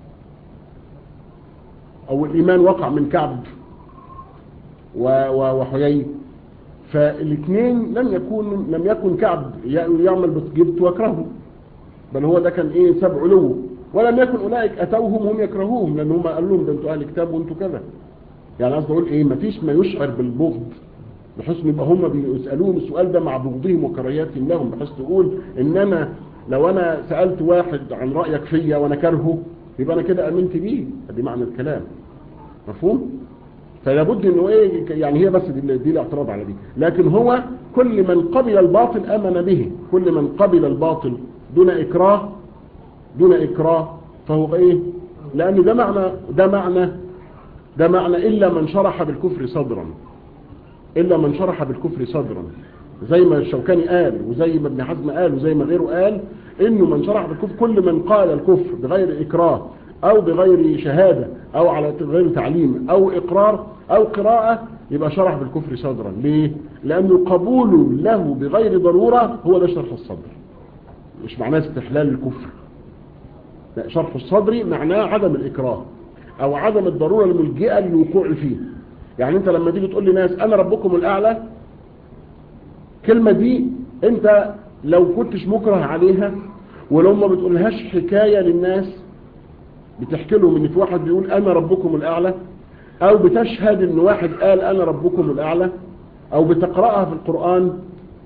أو الإيمان وقع من كعب و- و- وحيي فالاثنين لم يكون لم يكن كعب ي- يعمل بالجبت ويكرهه بل هو ده كان ايه سبع علو ولم يكن اولئك اتوهم هم يكرهوهم لان هم قالوا لهم ده انتوا اهل كتاب وانتوا كذا يعني قصدي اقول ايه مفيش ما يشعر بالبغض بحيث ان يبقى هم بيسالوهم السؤال ده مع بغضهم وكراهيتهم لهم بحيث تقول ان انا لو انا سالت واحد عن رايك فيا وانا كارهه يبقى انا كده امنت بيه دي معنى الكلام مفهوم فلا بد انه ايه يعني هي بس دي, دي الاعتراض على دي لكن هو كل من قبل الباطل امن به كل من قبل الباطل دون اكراه دون اكراه فهو ايه لان ده معنى ده معنى ده معنى الا من شرح بالكفر صدرا الا من شرح بالكفر صدرا زي ما الشوكاني قال وزي ما ابن حزم قال وزي ما غيره قال انه من شرح بالكفر كل من قال الكفر بغير اكراه او بغير شهادة او على غير تعليم او اقرار او قراءة يبقى شرح بالكفر صدرا ليه لانه قبول له بغير ضرورة هو ده شرح الصدر مش معناه استحلال الكفر لا شرح الصدر معناه عدم الاكراه او عدم الضرورة الملجئة للوقوع فيه يعني انت لما تيجي تقول لناس انا ربكم الاعلى كلمة دي انت لو كنتش مكره عليها ولو ما بتقولهاش حكاية للناس بتحكي لهم ان في واحد بيقول انا ربكم الاعلى او بتشهد ان واحد قال انا ربكم الاعلى او بتقرأها في القرآن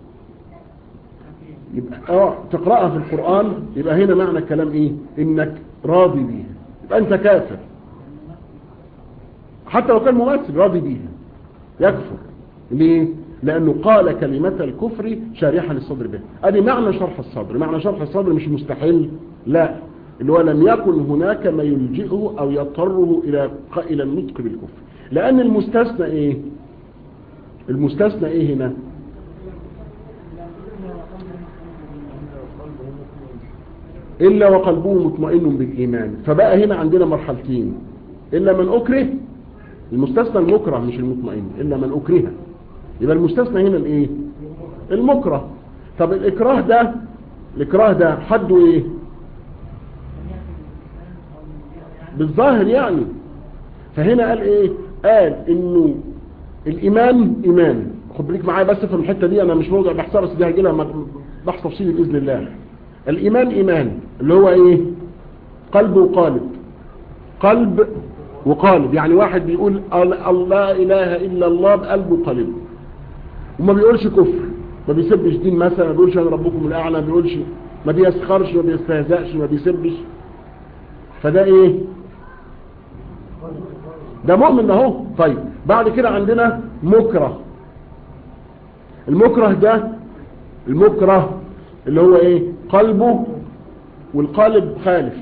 يبقى اه تقرأها في القرآن يبقى هنا معنى الكلام ايه انك راضي بيها يبقى انت كافر حتى لو كان ممثل راضي بيها يكفر ليه لانه قال كلمة الكفر شارحا للصدر به ادي معنى شرح الصدر معنى شرح الصدر مش مستحيل لا اللي هو لم يكن هناك ما يلجئه او يضطره الى الى النطق بالكفر لان المستثنى ايه المستثنى ايه هنا الا وقلبه مطمئن بالايمان فبقى هنا عندنا مرحلتين الا من اكره المستثنى المكره مش المطمئن الا من اكره يبقى المستثنى هنا الايه المكره طب الاكراه ده الاكراه ده حده ايه بالظاهر يعني فهنا قال ايه قال انه الايمان ايمان خد بالك معايا بس في الحته دي انا مش موضع بحثها بس دي هيجي لها بحث تفصيلي باذن الله الإيمان إيمان اللي هو إيه قلب وقالب قلب وقالب يعني واحد بيقول الله إله إلا الله بقلبه وقالبه وما بيقولش كفر ما بيسبش دين مثلا ما بيقولش أنا ربكم الأعلى ما بيقولش ما بيسخرش ما بيستهزأش ما بيسبش فده إيه ده مؤمن اهو طيب بعد كده عندنا مكره المكره ده المكره اللي هو ايه قلبه والقالب خالف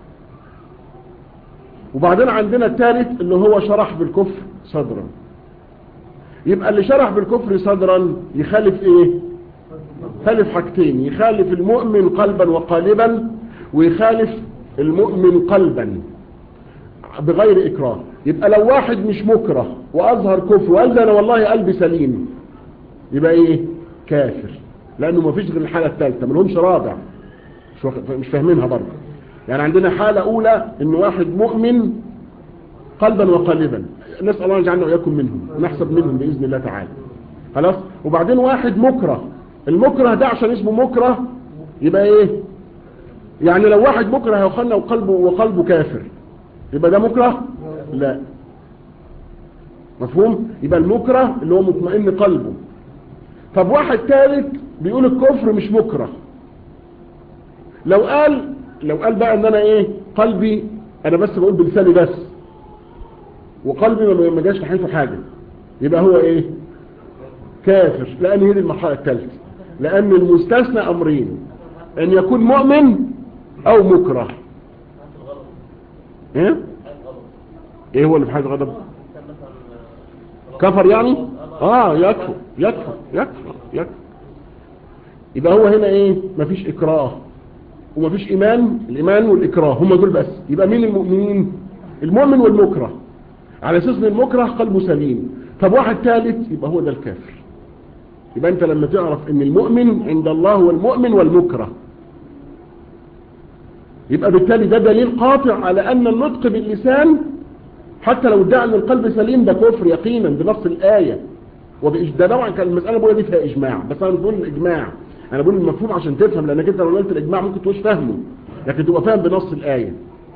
وبعدين عندنا الثالث اللي هو شرح بالكفر صدرا يبقى اللي شرح بالكفر صدرا يخالف ايه يخالف حاجتين يخالف المؤمن قلبا وقالبا ويخالف المؤمن قلبا بغير اكراه يبقى لو واحد مش مكره واظهر كفر وقال ده انا والله قلبي سليم يبقى ايه كافر لانه ما فيش غير الحاله الثالثه ملهمش رابع مش, مش فاهمينها برضه يعني عندنا حاله اولى ان واحد مؤمن قلبا وقالبا نسال الله يجعلنا واياكم منهم ونحسب منهم باذن الله تعالى خلاص وبعدين واحد مكره المكره ده عشان اسمه مكره يبقى ايه يعني لو واحد مكره يا اخوانا وقلبه وقلبه كافر يبقى ده مكره لا مفهوم يبقى المكره اللي هو مطمئن قلبه طب واحد ثالث بيقول الكفر مش مكره لو قال لو قال بقى ان انا ايه قلبي انا بس بقول بلساني بس وقلبي ما جاش ناحيته حاجه يبقى هو ايه كافر لان هي دي المرحله الثالثه لان المستثنى امرين ان يكون مؤمن او مكره ايه ايه هو اللي في حاجه غضب كفر يعني اه يكفر يكفر يكفر يكفر يبقى هو هنا ايه مفيش اكراه ومفيش ايمان الايمان والاكراه هم دول بس يبقى مين المؤمنين المؤمن والمكره على اساس ان المكره قلبه سليم طب واحد ثالث يبقى هو ده الكافر يبقى انت لما تعرف ان المؤمن عند الله هو المؤمن والمكره يبقى بالتالي ده دليل قاطع على ان النطق باللسان حتى لو ادعى ان القلب سليم ده كفر يقينا بنص الايه وبإجماع طبعا كان المساله بقول دي فيها اجماع بس انا بقول الاجماع انا بقول المفهوم عشان تفهم لانك انت لو قلت الاجماع ممكن تبقاش فاهمه لكن تبقى فاهم بنص الايه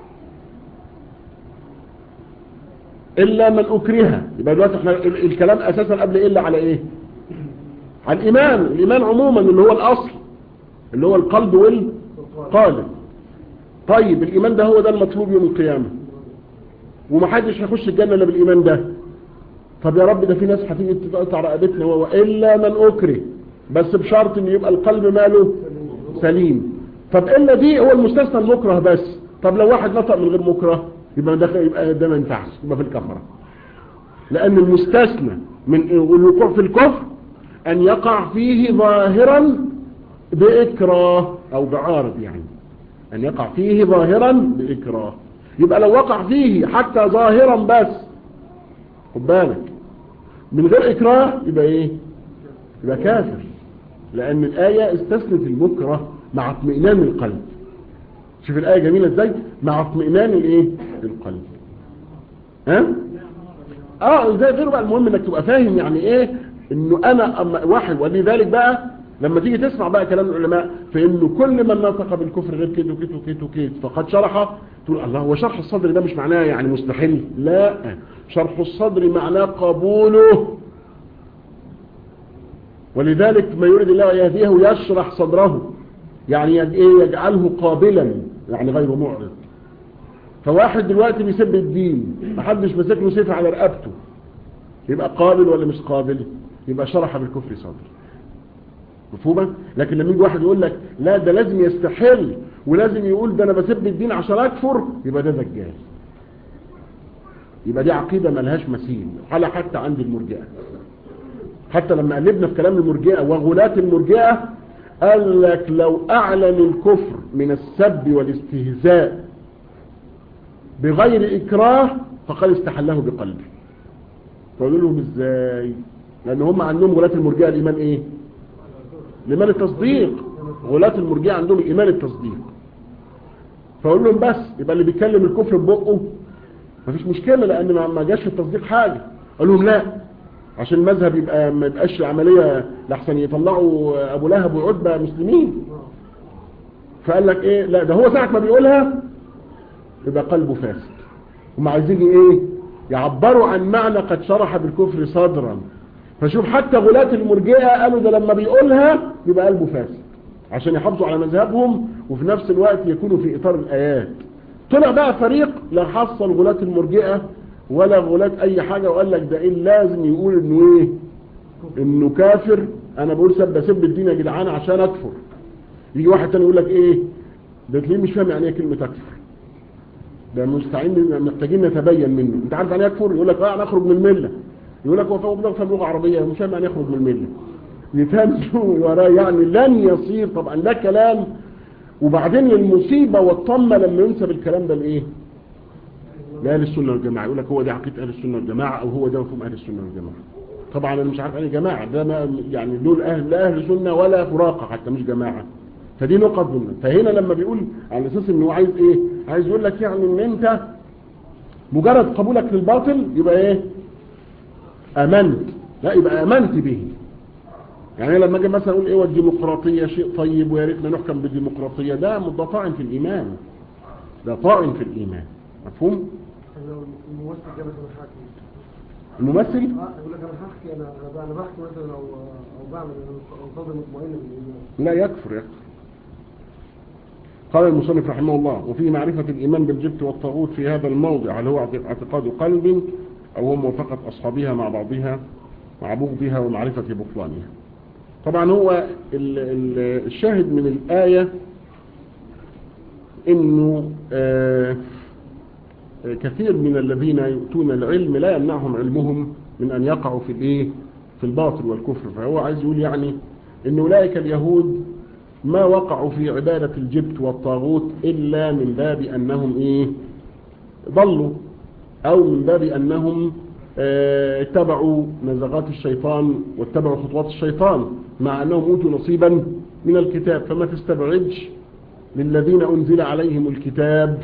الا من اكره يبقى دلوقتي احنا الكلام اساسا قبل الا على ايه على الايمان الايمان عموما اللي هو الاصل اللي هو القلب والقالب طيب الايمان ده هو ده المطلوب يوم القيامه ومحدش هيخش الجنه الا بالايمان ده طب يا رب ده في ناس هتيجي تقطع رقبتنا والا من اكره بس بشرط ان يبقى القلب ماله سليم طب الا دي هو المستثنى المكره بس طب لو واحد نطق من غير مكره يبقى ده يبقى ده ما ينفعش يبقى في الكفره لان المستثنى من الوقوع في الكفر ان يقع فيه ظاهرا باكراه او بعارض يعني ان يقع فيه ظاهرا باكراه يبقى لو وقع فيه حتى ظاهرا بس خد بالك من غير اكراه يبقى ايه يبقى كافر لان الايه استثنت المكره مع اطمئنان القلب شوف الايه جميله ازاي مع اطمئنان الايه القلب ها اه زي غيره بقى المهم انك تبقى فاهم يعني ايه انه انا أما واحد ولذلك بقى لما تيجي تسمع بقى كلام العلماء فانه كل من نطق بالكفر غير كده وكده وكده وكده فقد شرح تقول الله هو شرح الصدر ده مش معناه يعني مستحيل لا شرح الصدر معناه قبوله ولذلك ما يريد الله يهديه يشرح صدره يعني ايه يجعله قابلا يعني غير معرض فواحد دلوقتي بيسب الدين محدش ماسك له سيف على رقبته يبقى قابل ولا مش قابل يبقى شرح بالكفر صدر مفهومه لكن لما يجي واحد يقول لك لا ده لازم يستحل ولازم يقول ده انا بسب الدين عشان اكفر يبقى ده دجال يبقى دي عقيده ملهاش مثيل على حتى عند المرجئه حتى لما قلبنا في كلام المرجئه وغلاة المرجئه قال لك لو اعلن الكفر من السب والاستهزاء بغير اكراه فقد استحله بقلبه فقالوا لهم ازاي لان هم عندهم غلاة المرجئه الايمان ايه الايمان التصديق غلاة المرجئه عندهم الايمان التصديق فقول لهم بس يبقى اللي بيتكلم الكفر ببقه مفيش مشكله لان ما جاش في التصديق حاجه قال لهم لا عشان المذهب يبقى ما يبقاش العمليه لحسن يطلعوا ابو لهب وعتبه مسلمين فقال لك ايه لا ده هو ساعة ما بيقولها يبقى قلبه فاسد هم عايزين ايه يعبروا عن معنى قد شرح بالكفر صدرا فشوف حتى غلاة المرجئة قالوا ده لما بيقولها يبقى قلبه فاسد عشان يحافظوا على مذهبهم وفي نفس الوقت يكونوا في اطار الايات طلع بقى فريق لا حصل غلاة المرجئة ولا غلاة اي حاجة وقال لك ده ايه لازم يقول انه ايه انه كافر انا بقول سب سب الدين يا جدعان عشان اكفر يجي واحد تاني يقول لك ايه ده تلاقيه مش فاهم يعني ايه كلمة اكفر ده مستعين محتاجين نتبين منه انت عارف يعني يكفر يقول لك اه انا اخرج من المله يقول لك هو فوق فاهم لغه عربيه مش فاهم يعني يخرج من المله يتهمسوا وراه يعني لن يصير طبعا ده كلام وبعدين المصيبه والطمه لما ينسب الكلام ده لايه لاهل السنه والجماعه يقول لك هو ده عقيده اهل السنه والجماعه او هو ده مفهوم اهل السنه والجماعه طبعا انا مش عارف ايه جماعه ده ما يعني دول اهل لا اهل سنه ولا فراقه حتى مش جماعه فدي نقط ضمن فهنا لما بيقول على اساس انه عايز ايه عايز يقول لك يعني ان انت مجرد قبولك للباطل يبقى ايه امنت لا يبقى امنت به يعني لما اجي مثلا اقول ايه والديمقراطيه شيء طيب ويا ريتنا نحكم بالديمقراطيه ده ده طاعن في الايمان ده طاعن في الايمان مفهوم الممثل جاب انا حاكم الممثل اه يقول لك انا هحكي انا انا انا بحكي مثلا او او بعمل انتظر مطمئن بالايمان لا يكفر يكفر قال المصنف رحمه الله وفي معرفة الإيمان بالجبت والطاغوت في هذا الموضع هل هو اعتقاد قلب أو هو موافقة أصحابها مع بعضها مع بغضها ومعرفة بطلانها طبعا هو ال ال الشاهد من الآية إنه آه كثير من الذين يؤتون العلم لا يمنعهم علمهم من أن يقعوا في الإيه في الباطل والكفر فهو عايز يقول يعني إن أولئك اليهود ما وقعوا في عبادة الجبت والطاغوت إلا من باب أنهم إيه ضلوا أو من باب أنهم اه اتبعوا نزغات الشيطان واتبعوا خطوات الشيطان مع أنهم أوتوا نصيبا من الكتاب فما تستبعدش للذين أنزل عليهم الكتاب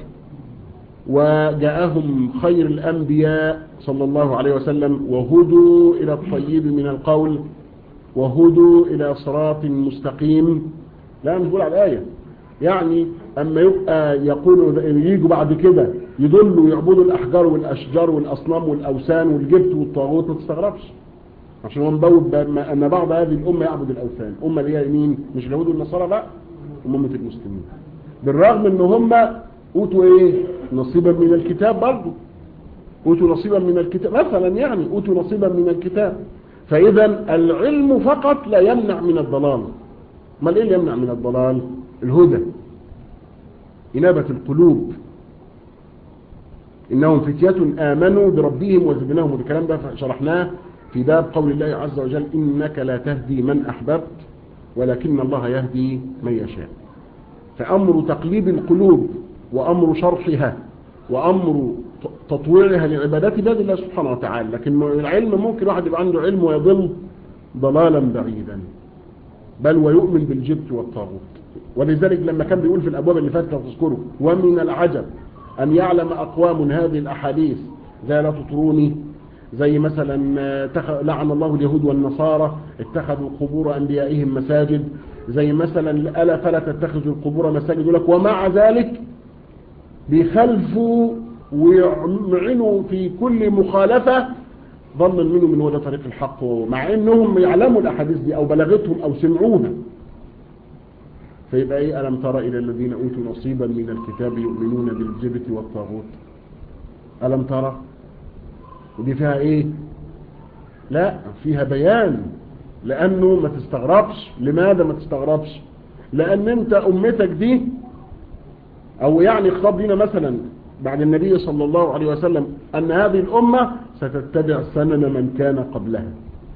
وجاءهم خير الأنبياء صلى الله عليه وسلم وهدوا إلى الطيب من القول وهدوا إلى صراط مستقيم لا مش بقول على الآية يعني أما يبقى يقولوا يجوا بعد كده يدلوا يعبدوا الأحجار والأشجار والأصنام والأوثان والجبت والطاغوت ما تستغربش عشان هو مبوب أن بعض هذه الأمة يعبد الأوثان أمة اللي هي مين مش اليهود والنصارى لا أمة المسلمين بالرغم ان هم اوتوا ايه نصيبا من الكتاب برضه اوتوا نصيبا من الكتاب مثلا يعني اوتوا نصيبا من الكتاب فاذا العلم فقط لا يمنع من الضلال ما ايه اللي يمنع من الضلال الهدى إنابة القلوب إنهم فتية آمنوا بربهم وزدناهم والكلام ده شرحناه في باب قول الله عز وجل إنك لا تهدي من أحببت ولكن الله يهدي من يشاء فأمر تقليب القلوب وأمر شرحها وأمر تطويرها لعبادات بيد الله سبحانه وتعالى لكن العلم ممكن واحد يبقى عنده علم ويضل ضلالا بعيدا بل ويؤمن بالجبت والطاغوت ولذلك لما كان بيقول في الأبواب اللي فاتت تذكره ومن العجب أن يعلم أقوام هذه الأحاديث زي لا تطروني زي مثلا لعن الله اليهود والنصارى اتخذوا قبور أنبيائهم مساجد زي مثلا ألا فلا تتخذوا القبور مساجد يقول لك ومع ذلك بيخلفوا ويعنوا في كل مخالفة ظنا منهم ان هو ده طريق الحق مع انهم يعلموا الاحاديث دي او بلغتهم او سمعوها فيبقى ايه ألم ترى إلى الذين أوتوا نصيبا من الكتاب يؤمنون بالجبت والطاغوت ألم ترى ودي فيها ايه لا فيها بيان لأنه ما تستغربش لماذا ما تستغربش لأن انت أمتك دي أو يعني خطاب لنا مثلا بعد النبي صلى الله عليه وسلم أن هذه الأمة ستتبع سنن من كان قبلها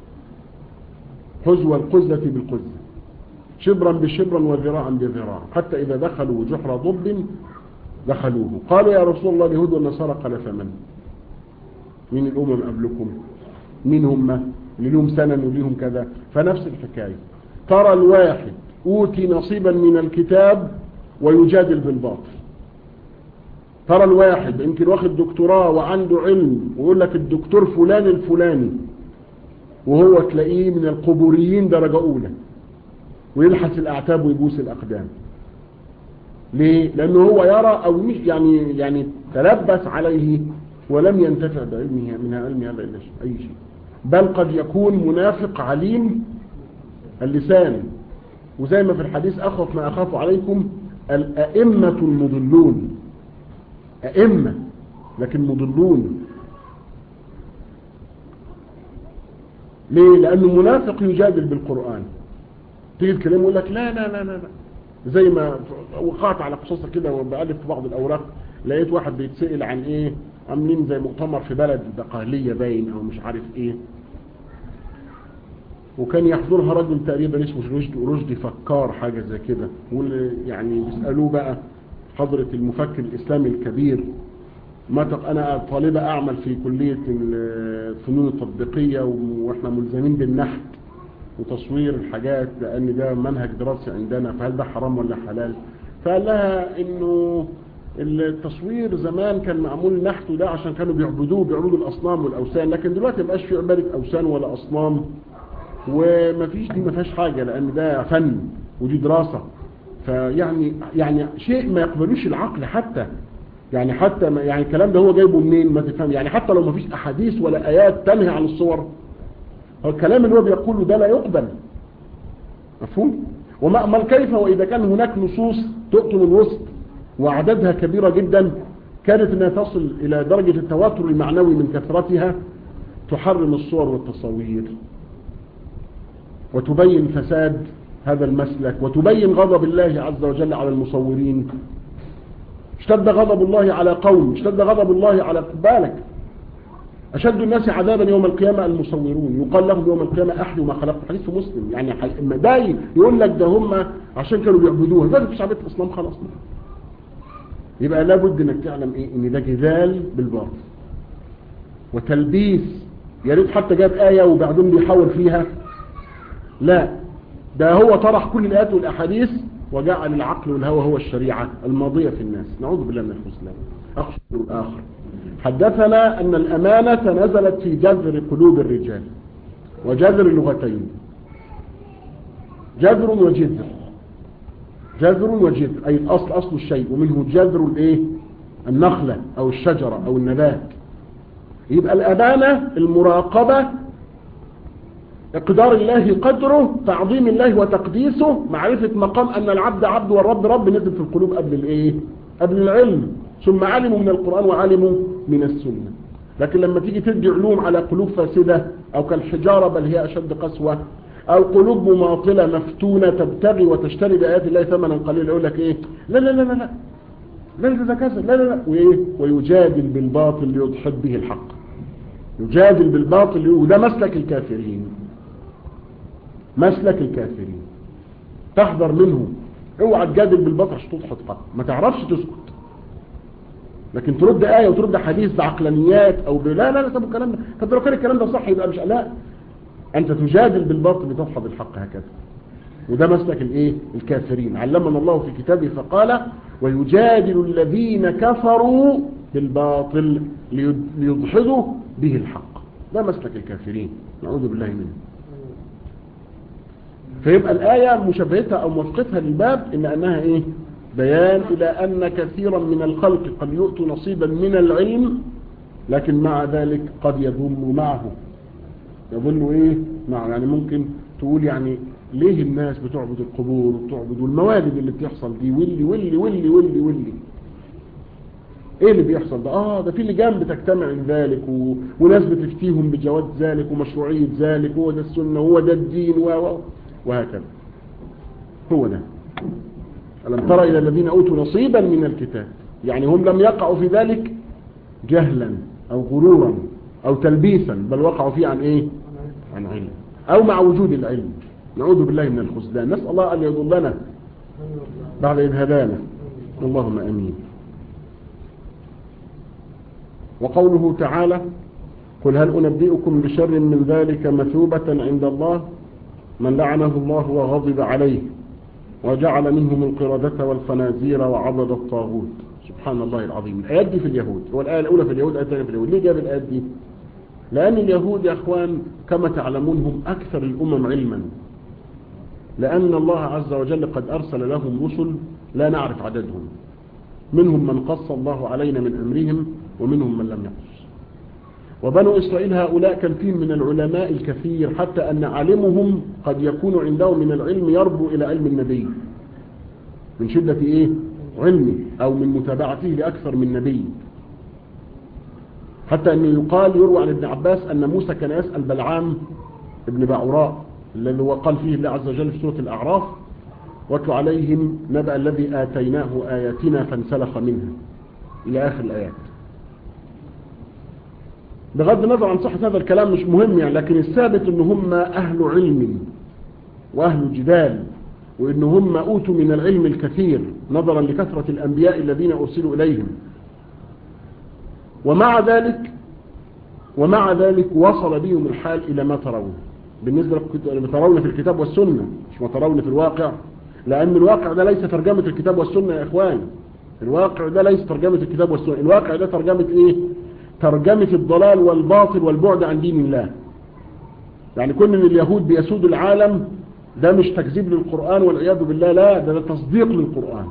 حزو القزة بالقزة شبرا بشبرا وذراعا بذراع حتى إذا دخلوا جحر ضب دخلوه قالوا يا رسول الله اليهود والنصارى قال فمن من الأمم قبلكم مين هم اللي لهم سنن وليهم كذا فنفس الحكاية ترى الواحد أوتي نصيبا من الكتاب ويجادل بالباطل ترى الواحد يمكن واخد دكتوراه وعنده علم ويقول لك الدكتور فلان الفلاني وهو تلاقيه من القبوريين درجة أولى ويلحس الأعتاب ويبوس الأقدام ليه لانه هو يرى او مش يعني يعني تلبس عليه ولم ينتفع بعلمه من علم هذا الا شيء اي شيء بل قد يكون منافق عليم اللسان وزي ما في الحديث اخف ما اخاف عليكم الائمه المضلون ائمه لكن مضلون ليه لانه منافق يجادل بالقران تيجي الكلام يقول لك لا لا لا لا, لا. زي ما وقعت على قصصها كده وبألف في بعض الأوراق لقيت واحد بيتسأل عن إيه عاملين زي مؤتمر في بلد بقالية باين أو مش عارف إيه وكان يحضرها رجل تقريبا اسمه رشدي رشدي فكار حاجة زي كده يعني بيسألوه بقى حضرة المفكر الإسلامي الكبير ما تق... أنا طالبة أعمل في كلية الفنون التطبيقية وإحنا ملزمين بالنحت وتصوير الحاجات لأن ده منهج دراسي عندنا فهل ده حرام ولا حلال فقال لها إنه التصوير زمان كان معمول نحت ده عشان كانوا بيعبدوه بيعبدوا الأصنام والأوثان لكن دلوقتي مبقاش في عبادة أوثان ولا أصنام ومفيش دي ما فيهاش حاجة لأن ده فن ودي دراسة فيعني يعني شيء ما يقبلوش العقل حتى يعني حتى ما يعني الكلام ده هو جايبه منين ما تفهم يعني حتى لو ما فيش أحاديث ولا آيات تنهي عن الصور هو الكلام اللي هو بيقوله ده لا يقبل مفهوم وما كيف وإذا كان هناك نصوص تقتل الوسط وعددها كبيرة جدا كانت انها تصل إلى درجة التواتر المعنوي من كثرتها تحرم الصور والتصوير وتبين فساد هذا المسلك وتبين غضب الله عز وجل على المصورين اشتد غضب الله على قوم اشتد غضب الله على بالك أشد الناس عذابا يوم القيامة المصورون يقال لهم يوم القيامة أحيوا ما خلقوا حديث في مسلم يعني داي يقول لك ده هم عشان كانوا بيعبدوها ده مفيش عبادة الإسلام خلاص يبقى لابد انك تعلم ايه ان ده جدال بالباطل وتلبيس يا ريت حتى جاب آية وبعدين بيحاول فيها لا ده هو طرح كل الآيات والأحاديث وجعل العقل والهوى هو الشريعة الماضية في الناس نعوذ بالله من الخذلان أخشى الآخر حدثنا أن الأمانة نزلت في جذر قلوب الرجال وجذر لغتين جذر وجذر جذر وجذر أي الأصل أصل الشيء ومنه جذر الإيه النخلة أو الشجرة أو النبات يبقى الأمانة المراقبة اقدار الله قدره تعظيم الله وتقديسه معرفة مقام أن العبد عبد والرب رب نزل في القلوب قبل الإيه قبل العلم ثم علموا من القرآن وعلموا من السنة لكن لما تيجي تدي علوم على قلوب فاسدة أو كالحجارة بل هي أشد قسوة أو قلوب مماطلة مفتونة تبتغي وتشتري بآيات الله ثمنا قليلا يقول لك إيه لا لا لا لا لا لا ده كذا لا لا لا وإيه ويجادل بالباطل ليضحك به الحق يجادل بالباطل وده مسلك الكافرين مسلك الكافرين تحذر منه اوعى تجادل بالباطل عشان تضحك حق ما تعرفش تسكت لكن ترد آية وترد حديث بعقلانيات أو ب... لا لا لا طب الكلام ده طب لو كان الكلام ده صح يبقى مش لا أنت تجادل بالباطل لتضحك الحق هكذا وده مسلك الايه الكافرين علمنا الله في كتابه فقال ويجادل الذين كفروا بالباطل ليضحضوا به الحق ده مسلك الكافرين نعوذ بالله منه فيبقى الآية مشابهتها أو موافقتها للباب إن أنها إيه بيان إلى أن كثيرا من الخلق قد يؤتوا نصيبا من العلم لكن مع ذلك قد يضل معه يضل إيه معه يعني ممكن تقول يعني ليه الناس بتعبد القبور وبتعبد والموالد اللي بتحصل دي واللي واللي واللي واللي واللي ايه اللي بيحصل ده اه ده في لجان بتجتمع لذلك و... وناس بتفتيهم بجواز ذلك ومشروعية ذلك هو ده السنة هو ده الدين و... وهكذا هو ده ألم ترى إلى الذين أوتوا نصيبا من الكتاب يعني هم لم يقعوا في ذلك جهلا أو غرورا أو تلبيسا بل وقعوا فيه عن إيه عن علم أو مع وجود العلم نعوذ بالله من الخذلان نسأل الله أن يضلنا بعد إذ هدانا اللهم أمين وقوله تعالى قل هل أنبئكم بشر من ذلك مثوبة عند الله من لعنه الله وغضب عليه وجعل منهم القردة والخنازير وعبد الطاغوت سبحان الله العظيم الآيات دي في اليهود والآية الأولى في اليهود الآية الثانية في اليهود ليه جاب الآيات دي لأن اليهود يا أخوان كما تعلمون هم أكثر الأمم علما لأن الله عز وجل قد أرسل لهم رسل لا نعرف عددهم منهم من قص الله علينا من أمرهم ومنهم من لم يقص وبنو إسرائيل هؤلاء كان فيهم من العلماء الكثير حتى أن علمهم قد يكون عندهم من العلم يربو إلى علم النبي من شدة إيه؟ علمه أو من متابعته لأكثر من نبي حتى أنه يقال يروى عن ابن عباس أن موسى كان يسأل بلعام ابن باعوراء الذي هو قال فيه الله عز وجل في سورة الأعراف واتل عليهم نبأ الذي آتيناه آياتنا فانسلخ منها إلى آخر الآيات بغض النظر عن صحة هذا الكلام مش مهم يعني لكن الثابت ان هم أهل علم وأهل جدال وإن هم أوتوا من العلم الكثير نظرا لكثرة الأنبياء الذين أرسلوا إليهم ومع ذلك ومع ذلك وصل بهم الحال إلى ما ترون بالنسبة لما ترون في الكتاب والسنة مش ما ترون في الواقع لأن الواقع ده ليس ترجمة الكتاب والسنة يا إخوان الواقع ده ليس ترجمة الكتاب والسنة الواقع ده ترجمة إيه ترجمة الضلال والباطل والبعد عن دين الله يعني كون ان اليهود بيسودوا العالم ده مش تكذيب للقرآن والعياذ بالله لا ده, ده تصديق للقرآن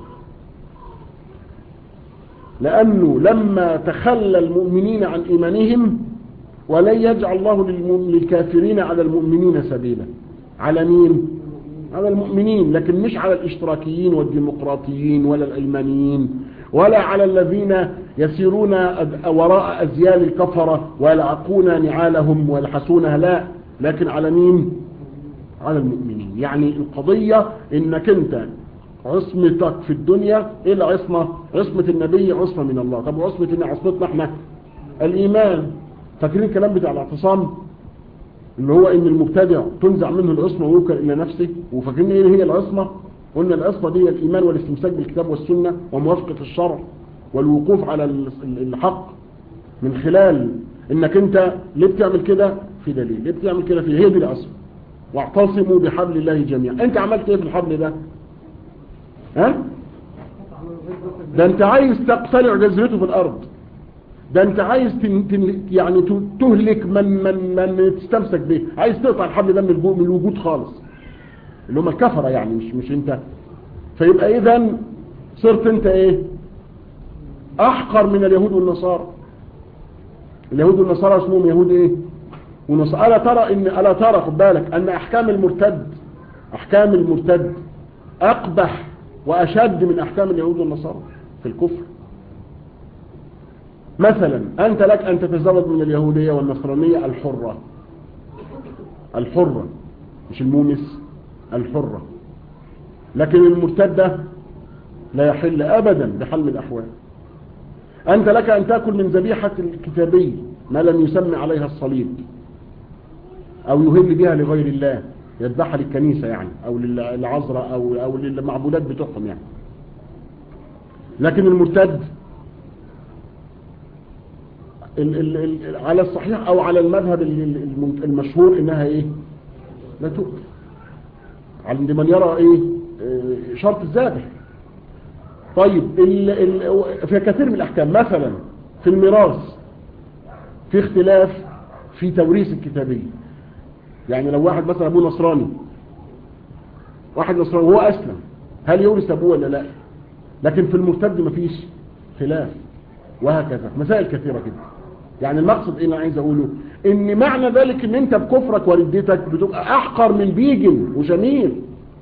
لأنه لما تخلى المؤمنين عن إيمانهم ولن يجعل الله للكافرين على المؤمنين سبيلا على مين؟ على المؤمنين لكن مش على الاشتراكيين والديمقراطيين ولا الألمانيين ولا على الذين يسيرون وراء أزيال الكفرة ويلعقون نعالهم ويلحسونها لا لكن على مين؟ على المؤمنين يعني القضية انك انت عصمتك في الدنيا ايه العصمة عصمة النبي عصمة من الله طب وعصمة ان عصمتنا احنا الايمان فاكرين الكلام بتاع الاعتصام اللي هو ان المبتدع تنزع منه العصمة ويوكل الى نفسه وفاكرين ايه هي العصمة قلنا العصمة دي الايمان والاستمساك بالكتاب والسنة وموافقة الشرع والوقوف على الحق من خلال انك انت ليه بتعمل كده في دليل ليه بتعمل كده في هي دي العصمة واعتصموا بحبل الله جميعا انت عملت ايه في الحبل ده ها ده انت عايز تقتلع جزرته في الارض ده انت عايز تن تن يعني تهلك من من من تستمسك به عايز تقطع الحبل ده من من الوجود خالص اللي هم الكفرة يعني مش مش انت فيبقى اذا صرت انت ايه احقر من اليهود والنصارى اليهود والنصارى اسمهم يهود ايه ونصارى ألا ترى ان ألا ترى خد بالك ان احكام المرتد احكام المرتد اقبح واشد من احكام اليهود والنصارى في الكفر مثلا انت لك ان تتزوج من اليهودية والنصرانية الحرة الحرة مش المومس الحرة لكن المرتدة لا يحل ابدا بحل من الاحوال انت لك ان تأكل من ذبيحة الكتابي ما لم يسمى عليها الصليب او يهل بها لغير الله يذبحها للكنيسة يعني او للعذراء او او للمعبودات بتوعهم يعني لكن المرتد ال ال ال على الصحيح او على المذهب المشهور انها ايه لا تؤكل عند من يرى ايه شرط الذابح طيب ال ال في كثير من الاحكام مثلا في الميراث في اختلاف في توريث الكتابيه يعني لو واحد مثلا ابوه نصراني واحد نصراني وهو اسلم هل يورث ابوه ولا لا لكن في المرتد مفيش خلاف وهكذا مسائل كثيرة كده يعني المقصد ايه انا عايز اقوله ان معنى ذلك ان انت بكفرك وردتك بتبقى احقر من بيجن وشميل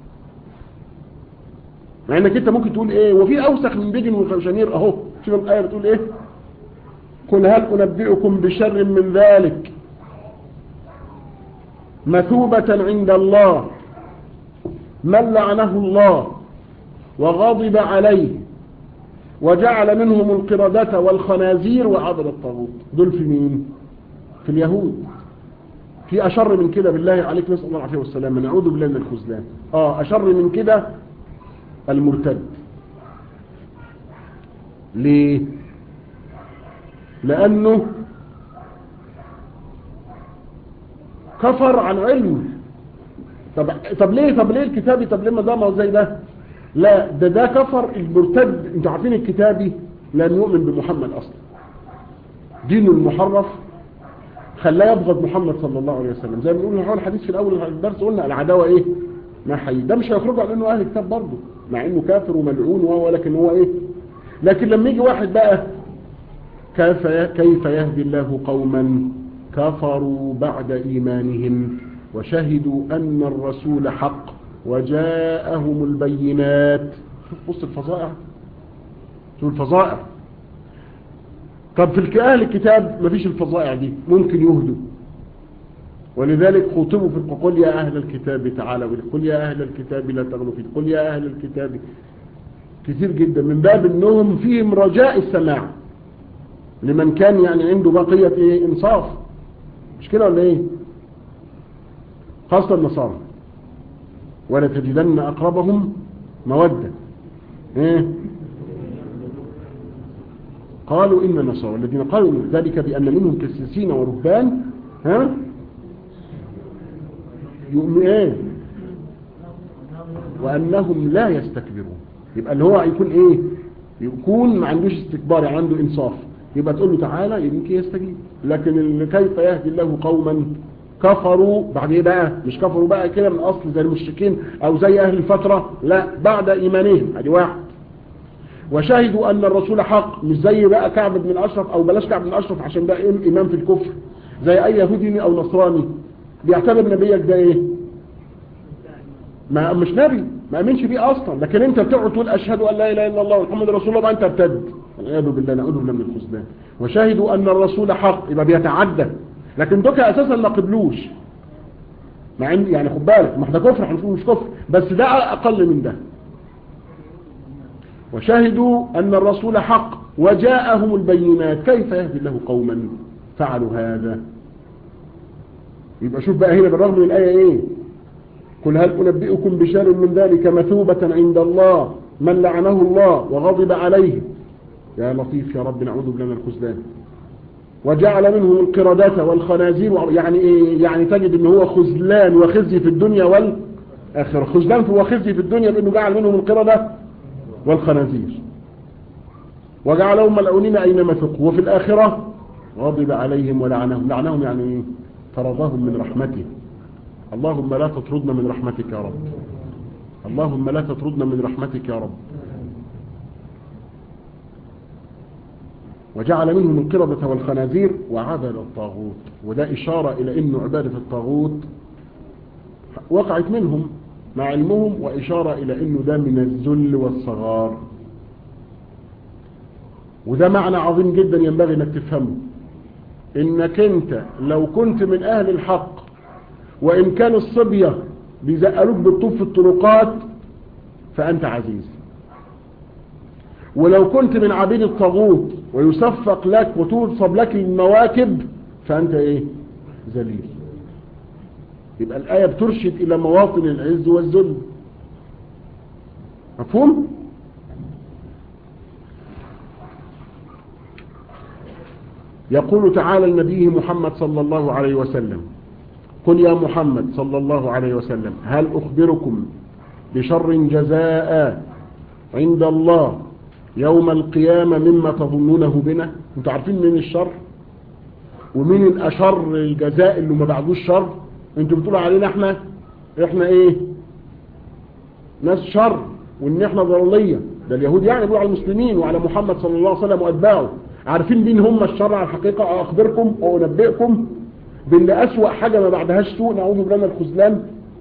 مع انك انت ممكن تقول ايه وفي اوسخ من بيجن وشمير اهو شوف الايه بتقول ايه قل هل انبئكم بشر من ذلك مثوبة عند الله من لعنه الله وغضب عليه وجعل منهم القردة والخنازير وعبد الطاغوت دول في مين في اليهود في أشر من كده بالله عليك نسأل الله العافية والسلام نعوذ بالله من الخذلان آه أشر من كده المرتد ليه لأنه كفر عن علم طب, طب ليه طب ليه الكتابي طب ليه ما ده زي ده لا ده ده كفر المرتد انتوا عارفين الكتابي لم يؤمن بمحمد اصلا دينه المحرف خلاه يبغض محمد صلى الله عليه وسلم زي ما بنقول الحديث في الاول الدرس قلنا العداوه ايه ما حي ده مش هيخرجوا عن انه اهل كتاب برضه مع انه كافر وملعون وهو لكن هو ايه لكن لما يجي واحد بقى كيف كيف يهدي الله قوما كفروا بعد ايمانهم وشهدوا ان الرسول حق وجاءهم البينات شوف بص الفظائع شوف الفظائع طب في اهل الكتاب مفيش الفظائع دي ممكن يهدوا ولذلك خطبوا في قل يا أهل الكتاب تعالوا قل يا أهل الكتاب لا تغلوا فيه قل يا أهل الكتاب كثير جدا من باب أنهم فيهم رجاء السماع لمن كان يعني عنده بقية إيه إنصاف مش كده ولا إيه خاصة النصارى ولا تجدن أقربهم مودة إيه قالوا إن نصارى الذين قالوا ذلك بأن منهم كسيسين ورهبان ها يؤمن ايه وانهم لا يستكبرون يبقى اللي هو يكون ايه يكون ما عندوش استكبار يعني عنده انصاف يبقى تقول له تعالى يمكن يستجيب لكن اللي كيف يهدي الله قوما كفروا بعد ايه بقى مش كفروا بقى كده من اصل زي المشركين او زي اهل الفترة لا بعد ايمانهم ادي واحد وشهدوا ان الرسول حق مش زي بقى كعب بن الاشرف او بلاش كعب بن الاشرف عشان ده امام في الكفر زي اي يهودي او نصراني بيعتبر نبيك ده ايه ما مش نبي ما امنش بيه اصلا لكن انت بتقعد تقول اشهد ان لا اله الا الله محمد رسول الله بقى انت ارتد والعياذ بالله نعوذ بالله من الخذلان وشهدوا ان الرسول حق يبقى بيتعدى لكن دوك اساسا ما قبلوش مع ان يعني خد بالك ما احنا كفر هنقول مش كفر بس ده اقل من ده وشهدوا ان الرسول حق وجاءهم البينات كيف يهدي الله قوما فعلوا هذا يبقى شوف بقى هنا بالرغم من الآية ايه قل هل أنبئكم بشر من ذلك مثوبة عند الله من لعنه الله وغضب عليه يا لطيف يا رب نعوذ بالله من الخذلان وجعل منهم القردة والخنازير يعني ايه يعني تجد ان هو خذلان وخزي في الدنيا والآخرة خذلان وخزي في الدنيا لأنه جعل منهم القردة والخنازير وجعلهم ملعونين أينما ثقوا وفي الآخرة غضب عليهم ولعنهم لعنهم يعني ايه طردهم من رحمته اللهم لا تطردنا من رحمتك يا رب اللهم لا تطردنا من رحمتك يا رب وجعل منهم القردة والخنازير وعبد الطاغوت وده إشارة إلى أن عبادة الطاغوت وقعت منهم مع علمهم وإشارة إلى أنه ده من الذل والصغار وده معنى عظيم جدا ينبغي أنك تفهمه انك انت لو كنت من اهل الحق وان كان الصبية بيزقلوك بالطوب في الطرقات فانت عزيز ولو كنت من عبيد الطاغوت ويصفق لك وتوصب لك المواكب فانت ايه ذليل يبقى الآية بترشد الى مواطن العز والذل مفهوم يقول تعالى النبي محمد صلى الله عليه وسلم قل يا محمد صلى الله عليه وسلم هل أخبركم بشر جزاء عند الله يوم القيامة مما تظنونه بنا انتوا عارفين من الشر ومين الأشر الجزاء اللي ما بعدوش شر انتوا بتقولوا علينا احنا احنا ايه ناس شر وان احنا ضرورية ده اليهود يعني بيقولوا على المسلمين وعلى محمد صلى الله عليه وسلم واتباعه عارفين مين هم الشر على الحقيقة أخبركم أو أنبئكم باللي أسوأ حاجة ما بعدهاش سوء نعوذ بالله من الخذلان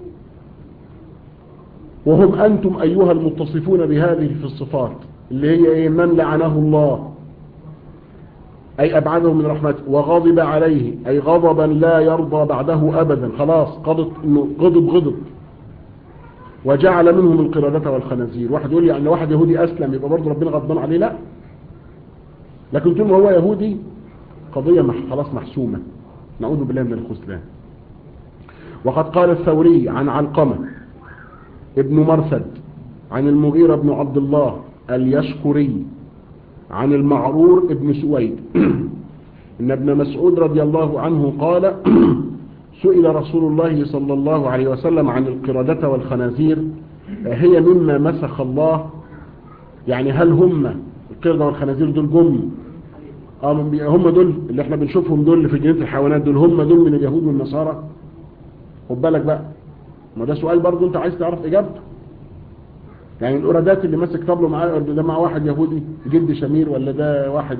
وهم أنتم أيها المتصفون بهذه في الصفات اللي هي إيه من لعنه الله أي أبعده من رحمته وغضب عليه أي غضبا لا يرضى بعده أبدا خلاص قضت إنه غضب غضب وجعل منهم القردة والخنازير واحد يقول لي يعني واحد يهودي أسلم يبقى برضه ربنا غضبان عليه لا لكن طول ما هو يهودي قضية مح خلاص محسومة نعوذ بالله من الخذلان وقد قال الثوري عن علقمة ابن مرثد عن المغيرة بن عبد الله اليشكري عن المعرور ابن سويد إن ابن مسعود رضي الله عنه قال سئل رسول الله صلى الله عليه وسلم عن القردة والخنازير هي مما مسخ الله يعني هل هم القردة والخنازير دول جم اه هم دول اللي احنا بنشوفهم دول اللي في جنينة الحيوانات دول هم دول من اليهود والنصارى خد بالك بقى ما ده سؤال برضو انت عايز تعرف اجابته يعني القرادات اللي ماسك طبله معاه ده مع واحد يهودي جد شمير ولا ده واحد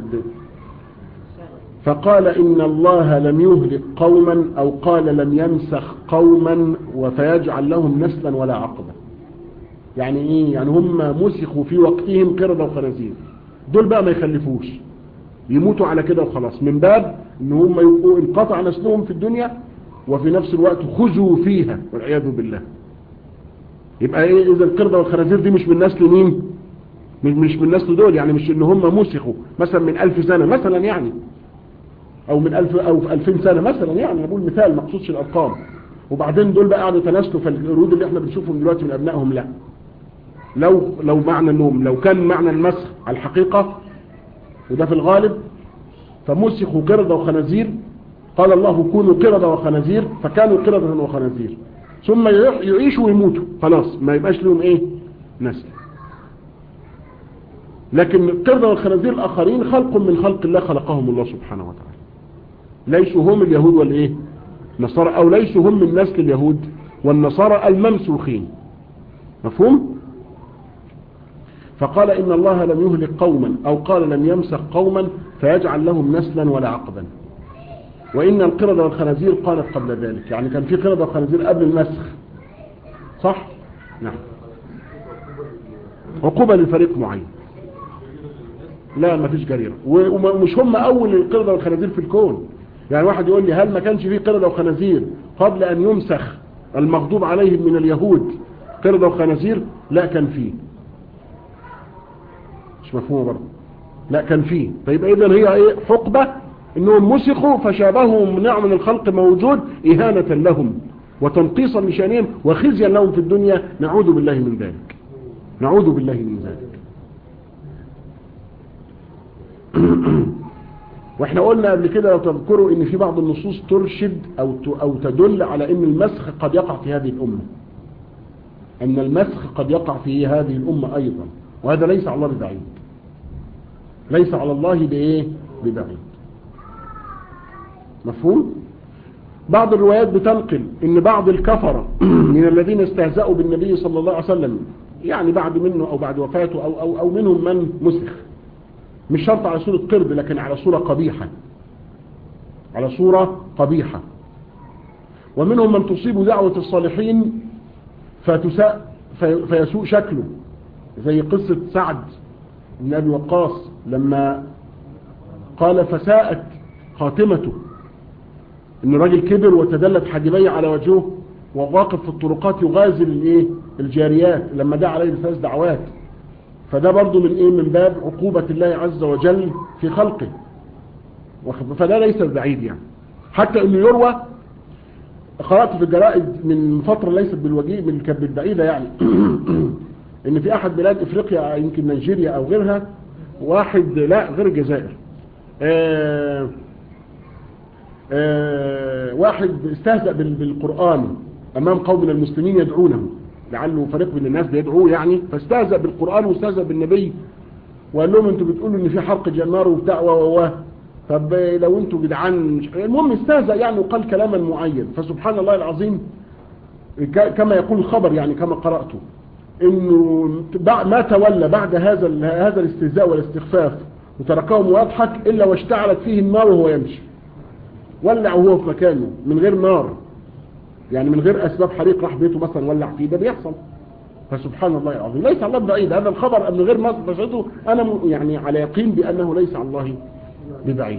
فقال إن الله لم يهلك قوما أو قال لم يمسخ قوما وفيجعل لهم نسلا ولا عقبة يعني إيه يعني هم مسخوا في وقتهم قردة وخنازير دول بقى ما يخلفوش يموتوا على كده وخلاص من باب ان هم يبقوا انقطع نسلهم في الدنيا وفي نفس الوقت خزوا فيها والعياذ بالله يبقى ايه اذا القردة والخنازير دي مش من نسل مين مش من نسل دول يعني مش ان هم مسخوا مثلا من الف سنة مثلا يعني او من الف او في الفين سنة مثلا يعني انا بقول مثال ما اقصدش الارقام وبعدين دول بقى قعدوا تناسلوا فالقرود اللي احنا بنشوفهم دلوقتي من ابنائهم لا لو لو معنى النوم لو كان معنى المسخ على الحقيقة وده في الغالب فمسخوا قردة وخنازير قال الله كونوا قردة وخنازير فكانوا قردة وخنازير ثم يعيشوا ويموتوا خلاص ما يبقاش لهم ايه نسل لكن القردة والخنازير الآخرين خلق من خلق الله خلقهم الله سبحانه وتعالى ليسوا هم اليهود والايه نصارى او ليسوا هم من نسل اليهود والنصارى الممسوخين مفهوم فقال إن الله لم يهلك قوما أو قال لم يمسخ قوما فيجعل لهم نسلا ولا عقبا وإن القردة والخنازير قالت قبل ذلك يعني كان في قردة وخنازير قبل المسخ صح؟ نعم عقوبة لفريق معين لا ما فيش جريرة ومش هم أول القردة والخنازير في الكون يعني واحد يقول لي هل ما كانش فيه قردة وخنازير قبل أن يمسخ المغضوب عليهم من اليهود قردة وخنازير لا كان فيه مش مفهومه برضه لا كان فيه فيبقى اذا هي ايه حقبة انهم مسخوا فشابههم نوع من الخلق موجود اهانة لهم وتنقيصا لشانهم وخزيا لهم في الدنيا نعوذ بالله من ذلك نعوذ بالله من ذلك واحنا قلنا قبل كده لو تذكروا ان في بعض النصوص ترشد او او تدل على ان المسخ قد يقع في هذه الامة ان المسخ قد يقع في هذه الامة ايضا وهذا ليس على الله ببعيد ليس على الله بايه ببعيد مفهوم بعض الروايات بتنقل ان بعض الكفرة من الذين استهزأوا بالنبي صلى الله عليه وسلم يعني بعد منه او بعد وفاته او, أو, أو منهم من مسخ مش شرط على صورة قرد لكن على صورة قبيحة على صورة قبيحة ومنهم من تصيب دعوة الصالحين فتساء في فيسوء شكله زي قصة سعد بن أبي وقاص لما قال فساءت خاتمته ان الراجل كبر وتدلت حاجبيه على وجهه وواقف في الطرقات يغازل الايه الجاريات لما دعا عليه بثلاث دعوات فده برضه من ايه من باب عقوبة الله عز وجل في خلقه فده ليس بعيد يعني حتى انه يروى قرأت في الجرائد من فترة ليست بالوجيه من كانت بالبعيدة يعني ان في احد بلاد افريقيا يمكن نيجيريا او غيرها واحد لا غير الجزائر آه آه واحد استهزأ بالقرآن امام قوم من المسلمين يدعونه لعله فريق من الناس بيدعوه يعني فاستهزأ بالقرآن واستهزأ بالنبي وقال لهم انتوا بتقولوا ان في حرق جنار وبتاع و طب لو انتوا جدعان المهم استهزأ يعني وقال كلاما معين فسبحان الله العظيم كما يقول الخبر يعني كما قرأته انه ما تولى بعد هذا هذا الاستهزاء والاستخفاف وتركهم ويضحك الا واشتعلت فيه النار وهو يمشي ولع وهو في مكانه من غير نار يعني من غير اسباب حريق راح بيته مثلا ولع فيه ده بيحصل فسبحان الله العظيم ليس الله بعيد هذا الخبر من غير ما بشهده انا يعني على يقين بانه ليس على الله ببعيد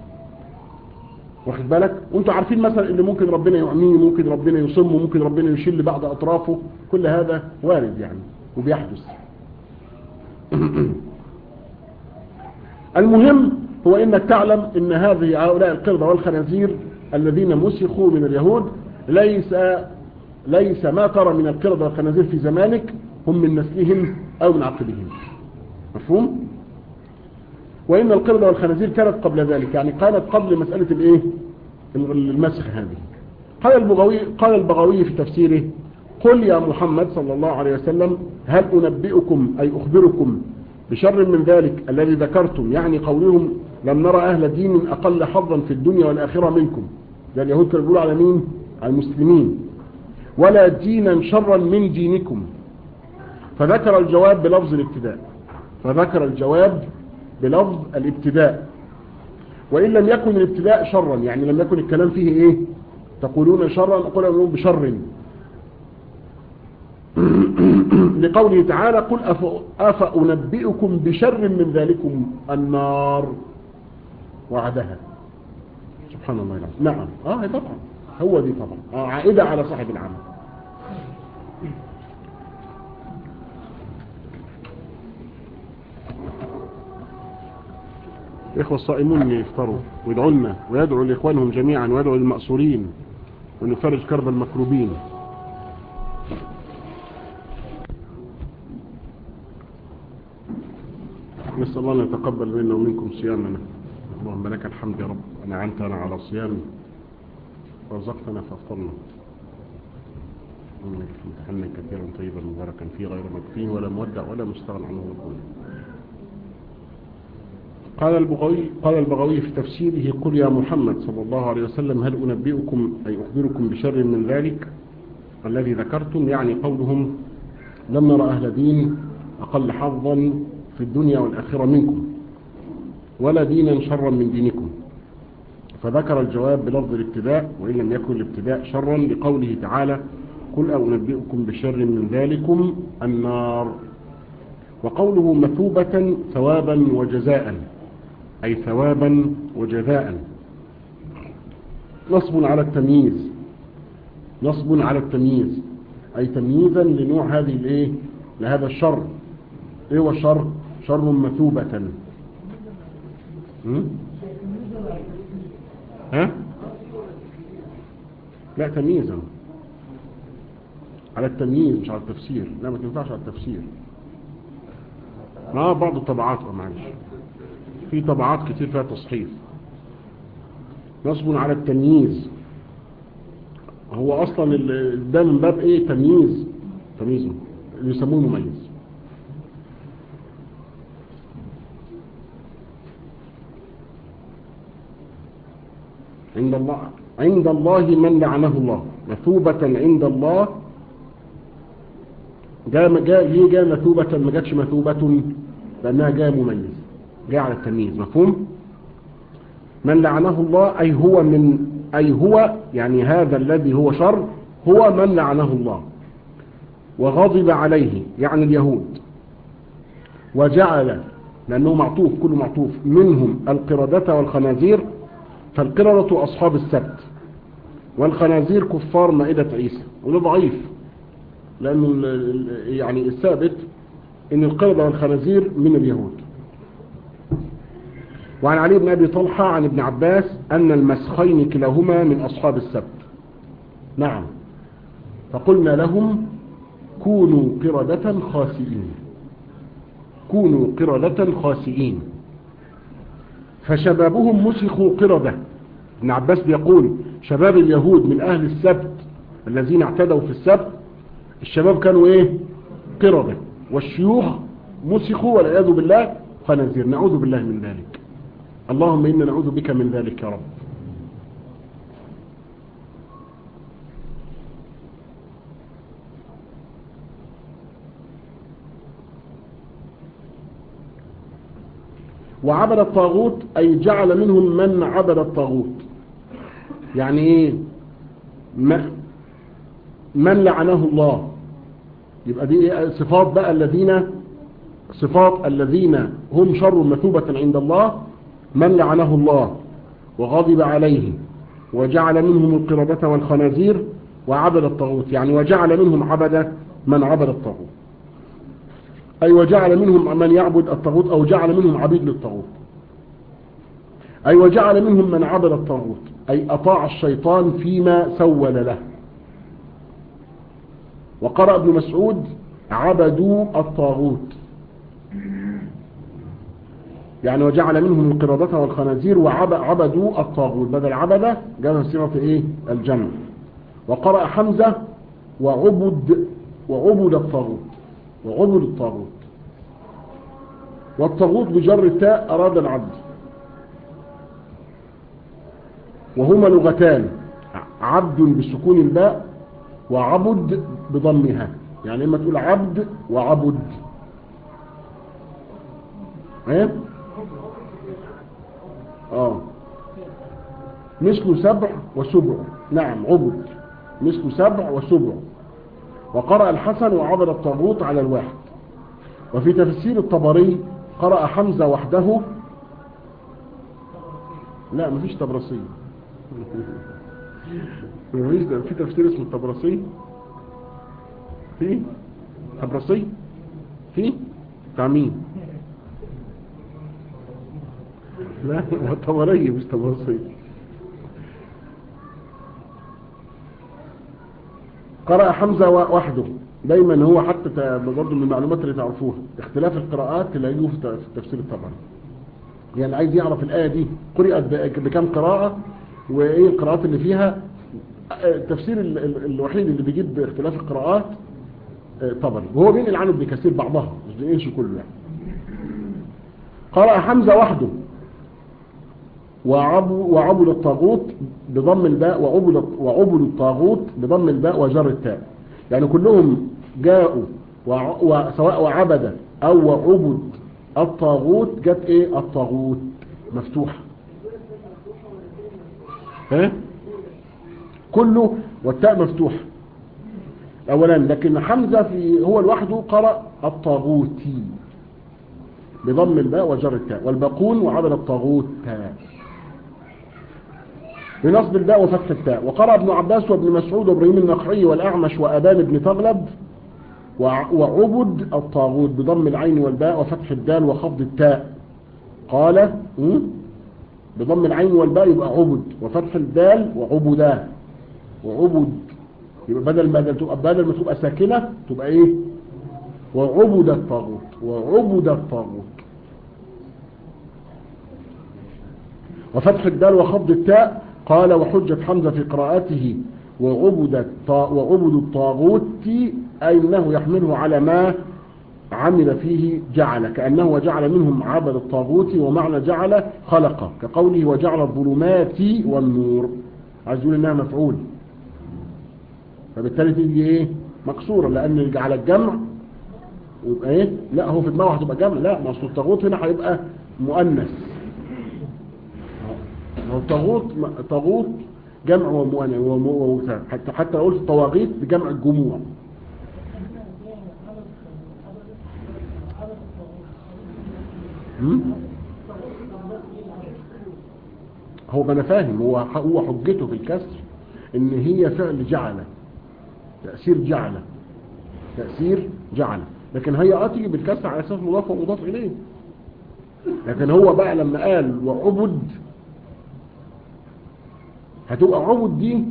واخد بالك وانتوا عارفين مثلا ان ممكن ربنا يعميه ممكن ربنا يصمه ممكن ربنا يشيل بعض اطرافه كل هذا وارد يعني وبيحدث المهم هو انك تعلم ان هذه هؤلاء القردة والخنازير الذين مسخوا من اليهود ليس ليس ما ترى من القردة والخنازير في زمانك هم من نسلهم او من عقبهم مفهوم وان القردة والخنازير كانت قبل ذلك يعني كانت قبل مسألة الايه المسخ هذه قال البغوي قال البغوي في تفسيره قل يا محمد صلى الله عليه وسلم هل انبئكم اي اخبركم بشر من ذلك الذي ذكرتم يعني قولهم لم نرى اهل دين اقل حظا في الدنيا والاخرة منكم ده اليهود كانوا بيقولوا على مين على المسلمين ولا دينا شرا من دينكم فذكر الجواب بلفظ الابتداء فذكر الجواب بلفظ الابتداء وإن لم يكن الابتداء شرا يعني لم يكن الكلام فيه ايه تقولون شرا قل أقول بشر لقوله تعالى قل أفأنبئكم بشر من ذلكم النار وعدها سبحان الله العظيم نعم اه طبعا هو دي طبعا آه عائدة على صاحب العمل إخوة الصائمون يفطروا ويدعوا لنا ويدعوا لإخوانهم جميعا ويدعوا للمأسورين ونفرج كرب المكروبين نسأل الله أن يتقبل منا ومنكم صيامنا اللهم لك الحمد يا رب أنعمتنا على صيام ورزقتنا فأفطرنا إنك امتحنا كثيرا طيبا مباركا فيه غير مكفيه ولا مودع ولا مستغنى عنه نقول قال البغوي قال البغوي في تفسيره قل يا محمد صلى الله عليه وسلم هل أنبئكم أي أخبركم بشر من ذلك الذي ذكرتم يعني قولهم لم نرى أهل دين أقل حظا في الدنيا والآخرة منكم ولا دينا شرا من دينكم فذكر الجواب بلفظ الابتداء وإن لم يكن الابتداء شرا لقوله تعالى قل أو نبئكم بشر من ذلكم النار وقوله مثوبة ثوابا وجزاء أي ثوابا وجزاء نصب على التمييز نصب على التمييز أي تمييزا لنوع هذه الايه لهذا الشر ايه هو الشر شر مثوبة ها لا تمييزا على التمييز مش على التفسير لا ما تنفعش على التفسير ما بعض الطبعات معلش في طبعات كتير فيها تصحيف نصب على التمييز هو اصلا ده من باب ايه تمييز تمييز اللي يسموه مميز عند الله عند الله من لعنه الله مثوبة عند الله جاء جاء ليه جاء مثوبة ما جاتش مثوبة لأنها جاء مميز جاء على التمييز مفهوم من لعنه الله أي هو من أي هو يعني هذا الذي هو شر هو من لعنه الله وغضب عليه يعني اليهود وجعل لأنه معطوف كل معطوف منهم القردة والخنازير فالقردة أصحاب السبت والخنازير كفار مائدة عيسى وده ضعيف لأنه يعني الثابت ان القردة والخنازير من اليهود وعن علي بن أبي طلحة عن ابن عباس أن المسخين كلاهما من أصحاب السبت نعم فقلنا لهم كونوا قردة خاسئين كونوا قردة خاسئين فشبابهم مسخوا قردة ابن عباس بيقول شباب اليهود من أهل السبت الذين اعتدوا في السبت الشباب كانوا ايه قردة والشيوخ مسخوا والعياذ بالله خنازير نعوذ بالله من ذلك اللهم إنا نعوذ بك من ذلك يا رب وعبد الطاغوت أي جعل منهم من عبد الطاغوت يعني ايه من لعنه الله يبقى دي صفات بقى الذين صفات الذين هم شر مثوبة عند الله من لعنه الله وغضب عليه وجعل منهم القردة والخنازير وعبد الطاغوت يعني وجعل منهم عبد من عبد الطاغوت أي وجعل منهم من يعبد الطاغوت أو جعل منهم عبيد للطاغوت أي وجعل منهم من عبد الطاغوت أي أطاع الشيطان فيما سول له وقرأ ابن مسعود عبدوا الطاغوت يعني وجعل منهم القردة والخنازير وعبدوا الطاغوت بدل عبد جاء صيغه ايه الجمع وقرأ حمزة وعبد وعبد الطاغوت وعبد الطاغوت والطاغوت بجر التاء أراد العبد وهما لغتان عبد بسكون الباء وعبد بضمها يعني اما تقول عبد وعبد ايه اه مثل سبع وسبع نعم عبد مثل سبع وسبع وقرأ الحسن وعبد الطاغوت على الواحد وفي تفسير الطبري قرأ حمزة وحده لا مفيش طبرسي مفيش ده في تفسير اسمه الطبرسي في طبرسي في بتاع مين لا هو الطبري مش طبرسي قرأ حمزة وحده دايما هو حتى برضه من المعلومات اللي تعرفوها اختلاف القراءات تلاقيه في تفسير الطبري يعني عايز يعرف الآية دي قرأت بكم قراءة وإيه القراءات اللي فيها التفسير الوحيد اللي بيجيب اختلاف القراءات طبري وهو بينقل عنه ابن كثير بعضها مش بينقلش كله يعني قرأ حمزة وحده وعبد الطاغوت بضم الباء وعبد وعبد الطاغوت بضم الباء وجر التاء يعني كلهم جاءوا وسواء وعبد او وعبد الطاغوت جت ايه الطاغوت مفتوحه ها كله والتاء مفتوحه اولا لكن حمزه في هو لوحده قرأ الطاغوتي بضم الباء وجر التاء والباقون وعبد الطاغوت تاء بنصب الباء وفتح التاء وقرأ ابن عباس وابن مسعود وابراهيم النخعي والأعمش وأبان بن تغلب وعبد الطاغوت بضم العين والباء وفتح الدال وخفض التاء قال بضم العين والباء يبقى عبد وفتح الدال وعبدا وعبد يبقى بدل ما تبقى بدل ما تبقى ساكنة تبقى ايه وعبد الطاغوت وعبد الطاغوت وفتح الدال وخفض التاء قال وحجة حمزة في قراءته وعبد وعبد الطاغوت أي أنه يحمله على ما عمل فيه جعل كأنه وجعل منهم عبد الطاغوت ومعنى جعل خلق كقوله وجعل الظلمات والنور عايز يقول انها مفعول فبالتالي تيجي ايه مكسوره لان جعل الجمع يبقى ايه لا هو في دماغه هتبقى جمع لا ما اصل الطاغوت هنا هيبقى مؤنث هو طاغوت طاغوت جمع ومؤنث حتى حتى لو قلت طواغيت بجمع الجموع هو ما انا فاهم هو هو حجته في الكسر ان هي فعل جعل تأثير جعل تأثير جعل لكن هي اه تيجي بالكسر على اساس مضاف ومضاف اليه لكن هو بقى لما قال وعبد هتبقى عبد دي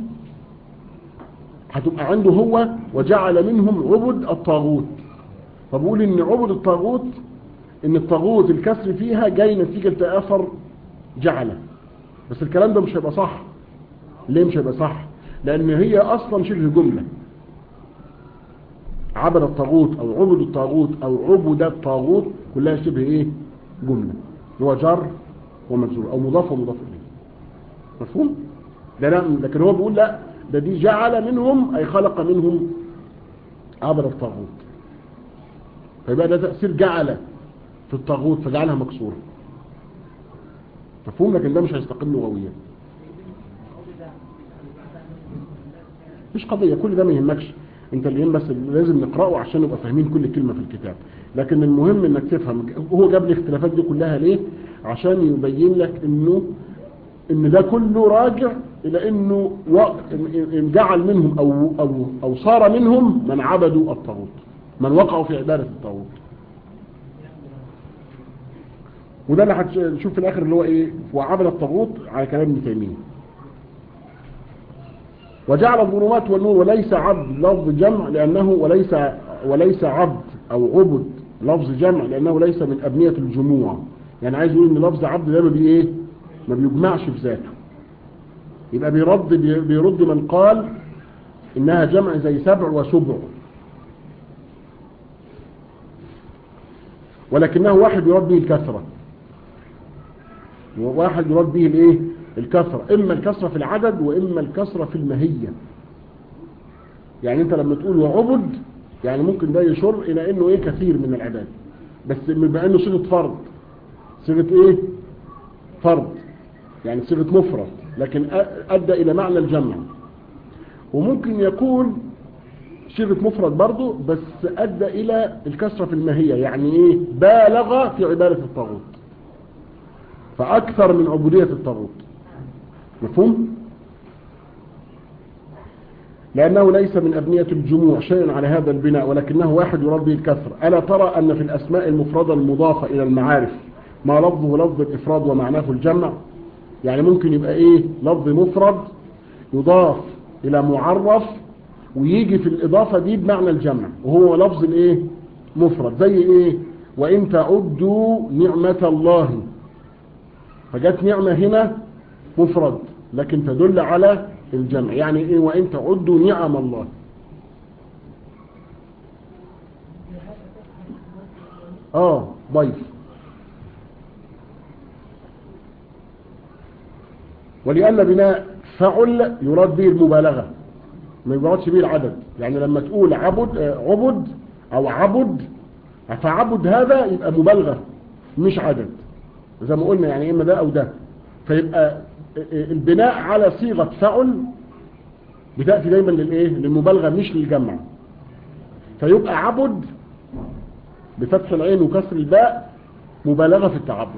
هتبقى عنده هو وجعل منهم عبد الطاغوت فبقول ان عبد الطاغوت ان الطاغوت الكسر فيها جاي نتيجة اثر جعله بس الكلام ده مش هيبقى صح ليه مش هيبقى صح لان هي اصلا شبه جملة عبد الطاغوت او عبد الطاغوت او عبد الطاغوت كلها شبه ايه جملة هو جر ومجرور او مضاف ومضاف اليه مفهوم ده لا لكن هو بيقول لا ده دي جعل منهم اي خلق منهم عبد الطاغوت فيبقى ده تأثير جعل في الطاغوت فجعلها مكسورة مفهوم لكن ده مش هيستقيم لغويا مش قضية كل ده ما يهمكش انت اللي بس لازم نقرأه عشان نبقى فاهمين كل كلمة في الكتاب لكن المهم انك تفهم هو جاب لي الاختلافات دي كلها ليه عشان يبين لك انه ان ده كله راجع الى انه ان جعل منهم او, أو, أو صار منهم من عبدوا الطاغوت من وقعوا في عبادة الطاغوت وده اللي هتشوف في الاخر اللي هو ايه وعبد الطاغوت على كلام ابن تيميه وجعل الظلمات والنور وليس عبد لفظ جمع لانه وليس وليس عبد او عبد لفظ جمع لانه ليس من ابنيه الجموع يعني عايز يقول ان لفظ عبد ده ما بي ايه ما بيجمعش في ذاته يبقى بيرد بيرد من قال انها جمع زي سبع وسبع ولكنه واحد يرد به الكثرة وواحد يرد به الايه الكثرة اما الكثرة في العدد واما الكثرة في المهية يعني انت لما تقول وعبد يعني ممكن ده يشر الى انه ايه كثير من العباد بس بما انه صيغه فرض صيغه ايه فرض يعني صيغه مفرد لكن ادى الى معنى الجمع وممكن يكون صيغه مفرد برضه بس ادى الى الكسره في الماهيه يعني ايه بالغ في عباده الطاغوت فاكثر من عبوديه الطاغوت مفهوم لأنه ليس من أبنية الجموع شيء على هذا البناء ولكنه واحد يراد به الكثر ألا ترى أن في الأسماء المفردة المضافة إلى المعارف ما لفظه لفظ الإفراد ومعناه الجمع يعني ممكن يبقى إيه لفظ مفرد يضاف إلى معرف ويجي في الإضافة دي بمعنى الجمع وهو لفظ الإيه مفرد زي إيه وإن تعدوا نعمة الله فجت نعمة هنا مفرد لكن تدل على الجمع يعني ايه وان تعدوا نعم الله اه ضيف ولأن بناء فعل يراد به المبالغة ما يرادش به العدد يعني لما تقول عبد عبد او عبد فعبد هذا يبقى مبالغة مش عدد زي ما قلنا يعني اما ده او ده فيبقى البناء على صيغة فعل بتأتي دايما للايه للمبالغة مش للجمع فيبقى عبد بفتح العين وكسر الباء مبالغة في التعبد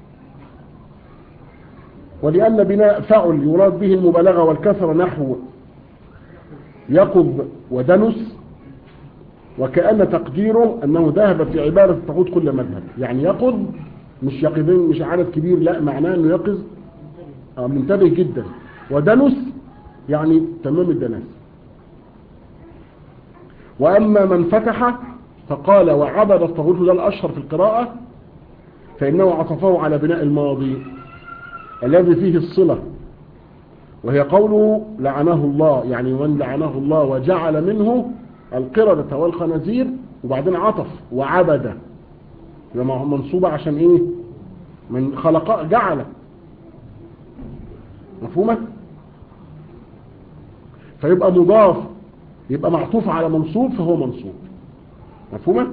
ولأن بناء فعل يراد به المبالغة والكسر نحو يقض ودنس وكأن تقديره أنه ذهب في عبارة الطاغوت كل مذهب يعني يقض مش يقظين مش عدد كبير لا معناه أنه يقظ منتبه جدا ودنس يعني تمام الدنس وأما من فتح فقال وعبد الطاغوت ده الأشهر في القراءة فإنه عطفه على بناء الماضي الذي فيه الصلة وهي قوله لعنه الله يعني من لعنه الله وجعل منه القردة والخنازير وبعدين عطف وعبد لما منصوبة عشان ايه من خلق جعل مفهومة فيبقى مضاف يبقى معطوف على منصوب فهو منصوب مفهومة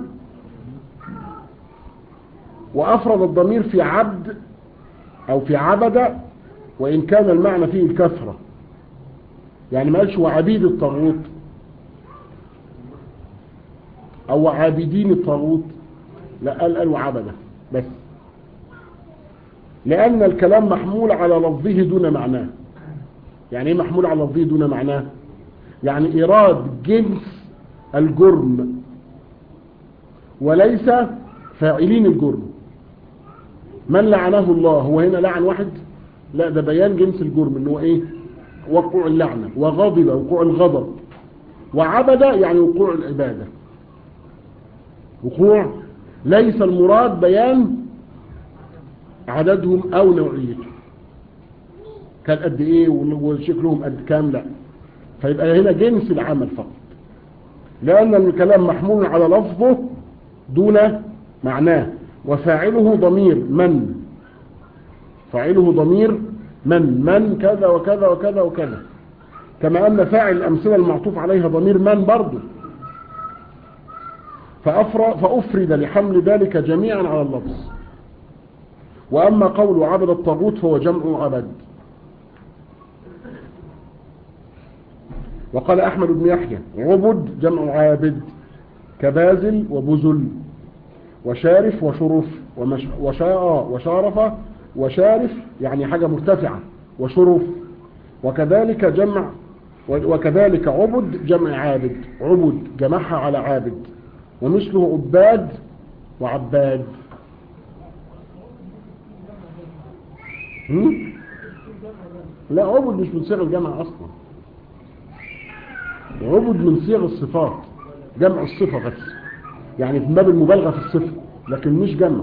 وأفرد الضمير في عبد أو في عبد وإن كان المعنى فيه الكثرة يعني ما قالش وعبيد الطاغوت أو عابدين الطاغوت لا قال قال وعبده بس لأن الكلام محمول على لفظه دون معناه يعني ايه محمول على لفظه دون معناه يعني إيراد جنس الجرم وليس فاعلين الجرم من لعنه الله هو هنا لعن واحد لا ده بيان جنس الجرم انه ايه وقوع اللعنة وغضب وقوع الغضب وعبد يعني وقوع العبادة وقوع ليس المراد بيان عددهم او نوعيتهم كان قد ايه وشكلهم قد كام لا فيبقى هنا جنس العمل فقط لان الكلام محمول على لفظه دون معناه وفاعله ضمير من فاعله ضمير من من كذا وكذا وكذا وكذا كما أن فاعل الأمثلة المعطوف عليها ضمير من برضه فأفرد لحمل ذلك جميعا على اللفظ وأما قول عبد الطاغوت فهو جمع عبد وقال أحمد بن يحيى عبد جمع عابد كبازل وبزل وشارف وشرف ومش وشاء وشارف وشارف يعني حاجة مرتفعة وشرف وكذلك جمع وكذلك عبد جمع عابد عبد جمعها على عابد ومثله عباد وعباد هم؟ لا عبد مش من صيغ الجمع اصلا عبد من صيغ الصفات جمع الصفة بس يعني في باب المبالغة في الصفة لكن مش جمع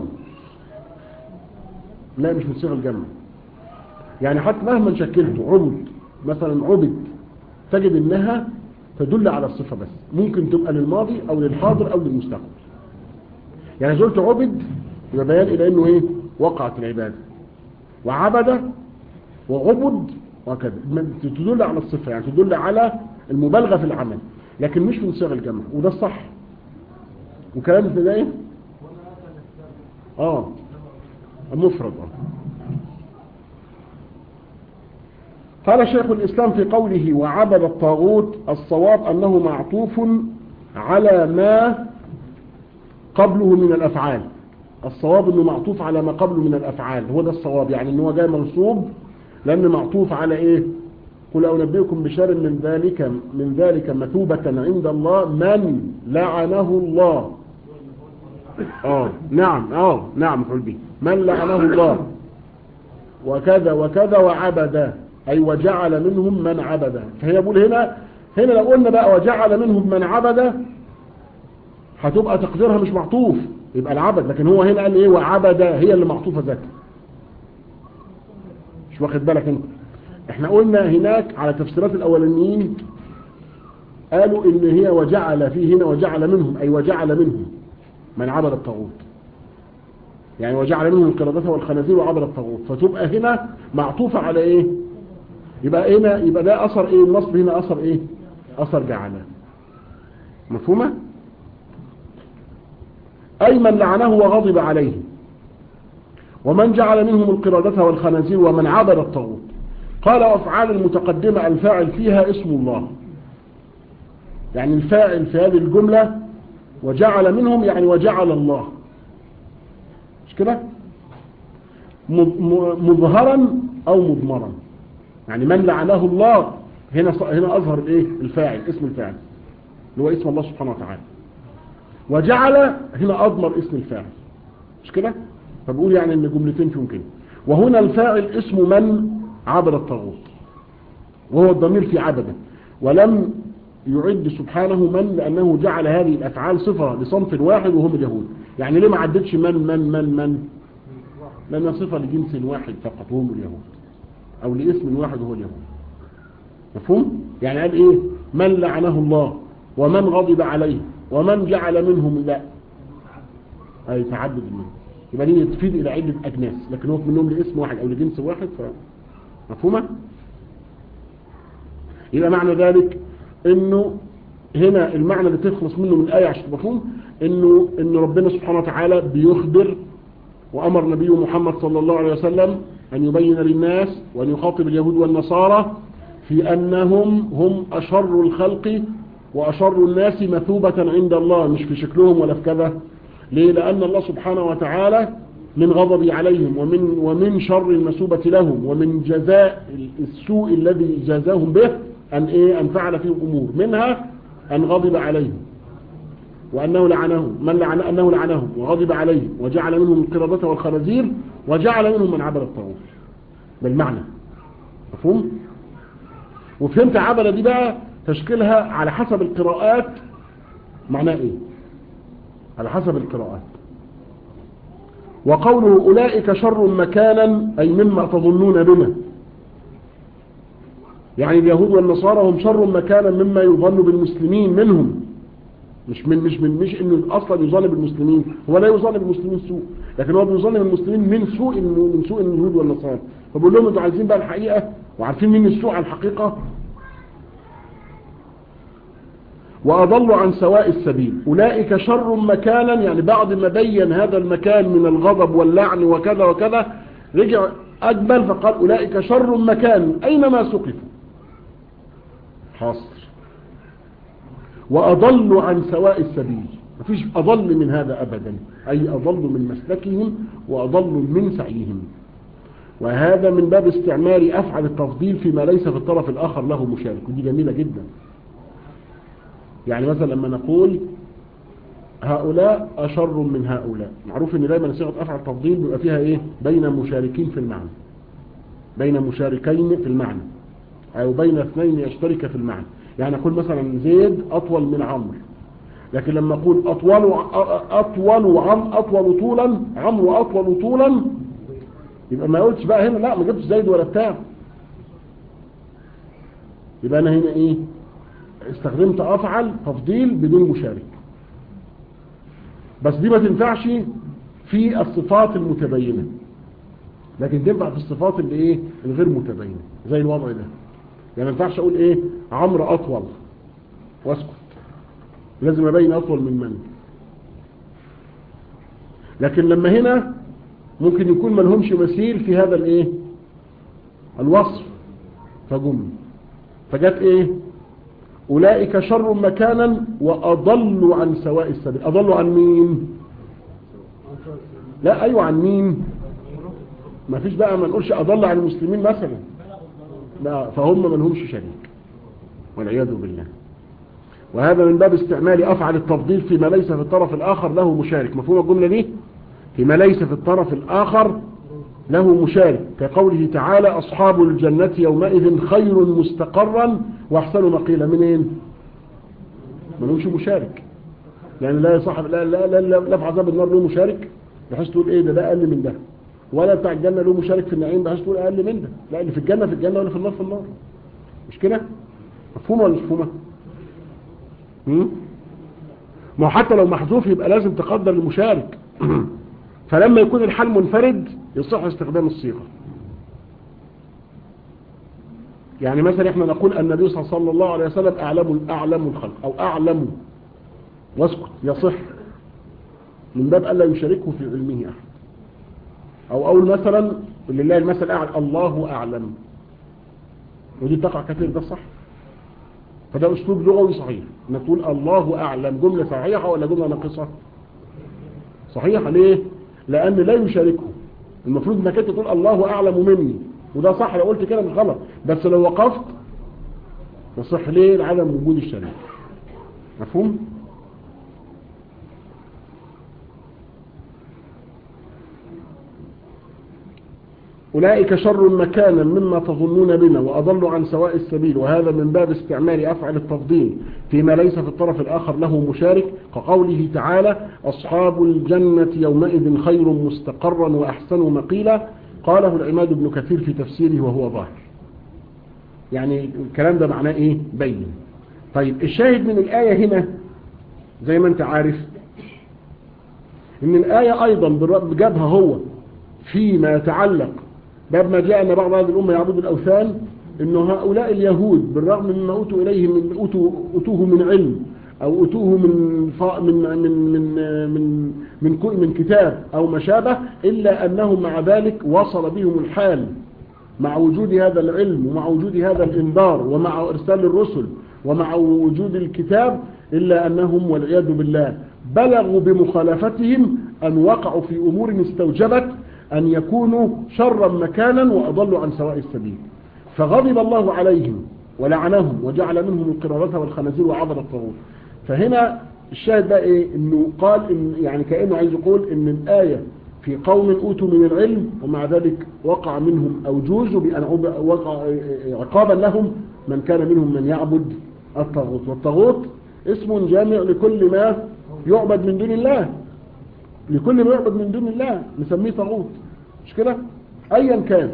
لا مش من صيغ الجمع يعني حتى مهما شكلته عبد مثلا عبد تجد انها تدل على الصفة بس ممكن تبقى للماضي او للحاضر او للمستقبل يعني زلت عبد يبقى بيان الى انه ايه وقعت العبادة وعبد وعبد وكذا تدل على الصفة يعني تدل على المبالغة في العمل لكن مش من صيغ الجمع وده الصح وكلام ابتدائي اه مفرد اه قال شيخ الإسلام في قوله وعبد الطاغوت الصواب أنه معطوف على ما قبله من الأفعال الصواب أنه معطوف على ما قبله من الأفعال هو ده الصواب يعني أنه جاي منصوب لأنه معطوف على إيه قل أنبئكم بشر من ذلك من ذلك مثوبة عند الله من لعنه الله اه نعم اه نعم حلبي من لعنه الله وكذا وكذا وعبد أي وجعل منهم من عبد فهي يقول هنا هنا لو قلنا بقى وجعل منهم من عبد هتبقى تقديرها مش معطوف يبقى العبد لكن هو هنا قال ايه وعبد هي اللي معطوفة ذاتها مش واخد بالك انت احنا قلنا هناك على تفسيرات الاولانيين قالوا ان هي وجعل فيه هنا وجعل منهم اي وجعل منهم من عبد الطاغوت يعني وجعل منهم القردة والخنازير وعبد الطاغوت فتبقى هنا معطوفة على ايه يبقى هنا يبقى ده اثر ايه النصب هنا اثر ايه اثر جعله مفهومه اي من لعنه وغضب عليه ومن جعل منهم القردة والخنازير ومن عبد الطاغوت قال وافعال المتقدمة الفاعل فيها اسم الله يعني الفاعل في هذه الجملة وجعل منهم يعني وجعل الله مش كده مظهرا او مضمرا يعني من لعنه الله هنا هنا اظهر الايه الفاعل اسم الفاعل اللي هو اسم الله سبحانه وتعالى وجعل هنا اضمر اسم الفاعل مش كده فبقول يعني ان جملتين فيهم كده وهنا الفاعل اسم من عبد الطاغوت وهو الضمير في عبده ولم يعد سبحانه من لانه جعل هذه الافعال صفه لصنف واحد وهم اليهود يعني ليه ما عدتش من من من من لانها صفه لجنس واحد فقط وهم اليهود او لاسم واحد وهو اليهود مفهوم يعني قال ايه من لعنه الله ومن غضب عليه ومن جعل منهم لا اي تعدد منهم يبقى دي تفيد الى عده اجناس لكن هو منهم لاسم واحد او لجنس واحد ف مفهومه يبقى معنى ذلك انه هنا المعنى اللي تخلص منه من الايه عشان مفهوم انه ان ربنا سبحانه وتعالى بيخبر وامر نبيه محمد صلى الله عليه وسلم أن يبين للناس وأن يخاطب اليهود والنصارى في أنهم هم أشر الخلق وأشر الناس مثوبة عند الله مش في شكلهم ولا في كذا ليه لأن الله سبحانه وتعالى من غضب عليهم ومن, ومن شر المثوبة لهم ومن جزاء السوء الذي جازاهم به أن, إيه أن فعل فيهم أمور منها أن غضب عليهم وأنه لعنهم من لعن أنه لعنهم وغضب عليهم وجعل منهم القردة والخنازير وجعل منهم من عبد الطاغوت بالمعنى مفهوم وفهمت عبد دي بقى تشكيلها على حسب القراءات معناه ايه على حسب القراءات وقوله أولئك شر مكانا أي مما تظنون بنا يعني اليهود والنصارى هم شر مكانا مما يظن بالمسلمين منهم مش من مش من مش انه اصلا يظن بالمسلمين هو لا يظن بالمسلمين سوء لكن هو بيظن بالمسلمين من سوء من سوء اليهود والنصارى فبقول لهم انتوا عايزين بقى الحقيقه وعارفين مين السوء على الحقيقه واضلوا عن سواء السبيل اولئك شر مكانا يعني بعد ما بين هذا المكان من الغضب واللعن وكذا وكذا رجع اجمل فقال اولئك شر مكان اينما سقطوا حاصل وأضلوا عن سواء السبيل مفيش أضل من هذا أبدا أي أضلوا من مسلكهم وأضلوا من سعيهم وهذا من باب استعمال أفعل التفضيل فيما ليس في الطرف الآخر له مشارك ودي جميلة جدا يعني مثلا لما نقول هؤلاء أشر من هؤلاء معروف ان دايما صيغه أفعل التفضيل بيبقى فيها إيه بين مشاركين في المعنى بين مشاركين في المعنى أو بين اثنين يشترك في المعنى يعني أقول مثلا زيد أطول من عمرو لكن لما أقول أطول أطول عم أطول طولا عمرو أطول طولا يبقى ما قلتش بقى هنا لا ما جبتش زيد ولا بتاع يبقى أنا هنا إيه استخدمت أفعل تفضيل بدون مشارك بس دي ما تنفعش في الصفات المتبينة لكن تنفع في الصفات اللي ايه الغير متبينة زي الوضع ده يعني ما ينفعش اقول ايه عمرو اطول واسكت لازم ابين اطول من من لكن لما هنا ممكن يكون ما لهمش مثيل في هذا الايه الوصف فجم فجت ايه اولئك شر مكانا واضلوا عن سواء السبيل اضلوا عن مين لا ايوه عن مين ما فيش بقى ما نقولش اضل عن المسلمين مثلا لا فهم ما لهمش شريك والعياذ بالله وهذا من باب استعمال افعل التفضيل فيما ليس في الطرف الاخر له مشارك مفهوم الجمله دي فيما ليس في الطرف الاخر له مشارك كقوله تعالى اصحاب الجنه يومئذ خير مستقرا واحسن مقيلا منين ما لهمش مشارك لان لا يصاحب لا لا لا, لا, لا في عذاب النار له مشارك بحيث تقول ايه ده ده اقل من ده ولا بتاع الجنه له مشارك في النعيم بحيث تقول اقل من ده لا اللي في الجنه في الجنه ولا في النار في النار مش كده مفهومه ولا مش مفهومه هم؟ ما هو حتى لو محذوف يبقى لازم تقدر المشارك فلما يكون الحال منفرد يصح استخدام الصيغه يعني مثلا احنا نقول النبي صلى الله عليه وسلم اعلم اعلم الخلق او اعلم واسكت يصح من باب الا يشاركه في علمه احد او اقول مثلا لله المثل اعلم الله اعلم ودي تقع كثير ده صح فده اسلوب لغوي صحيح انك تقول الله اعلم جمله صحيحه ولا جمله ناقصه صحيحه ليه لان لا يشاركه المفروض انك انت تقول الله اعلم مني وده صح لو قلت كده مش غلط بس لو وقفت يصح ليه لعدم وجود الشريك مفهوم أولئك شر مكانا مما تظنون بنا وأضلوا عن سواء السبيل وهذا من باب استعمال أفعل التفضيل فيما ليس في الطرف الآخر له مشارك كقوله تعالى أصحاب الجنة يومئذ خير مستقرا وأحسن مقيلا قاله العماد بن كثير في تفسيره وهو ظاهر يعني الكلام ده معناه إيه بين طيب الشاهد من الآية هنا زي ما انت عارف ان الآية أيضا بجابها هو فيما يتعلق باب ما جاء أن بعض هذه الأمة يعبد الأوثان أن هؤلاء اليهود بالرغم مما أوتوا إليه من أوتوا أوتوه من علم أو أوتوه من من من من من من, من كتاب أو ما شابه إلا أنهم مع ذلك وصل بهم الحال مع وجود هذا العلم ومع وجود هذا الإنذار ومع إرسال الرسل ومع وجود الكتاب إلا أنهم والعياذ بالله بلغوا بمخالفتهم أن وقعوا في أمور استوجبت أن يكونوا شرا مكانا وأضلوا عن سواء السبيل فغضب الله عليهم ولعنهم وجعل منهم القرارة والخنازير وعبد الطاغوت فهنا الشاهد بقى ايه انه قال إن يعني كأنه عايز يقول ان الآية في قوم أوتوا من العلم ومع ذلك وقع منهم أو جوزوا بأن وقع عقابا لهم من كان منهم من يعبد الطاغوت والطاغوت اسم جامع لكل ما يعبد من دون الله لكل ما يعبد من دون الله نسميه طاغوت مش كده ايا كان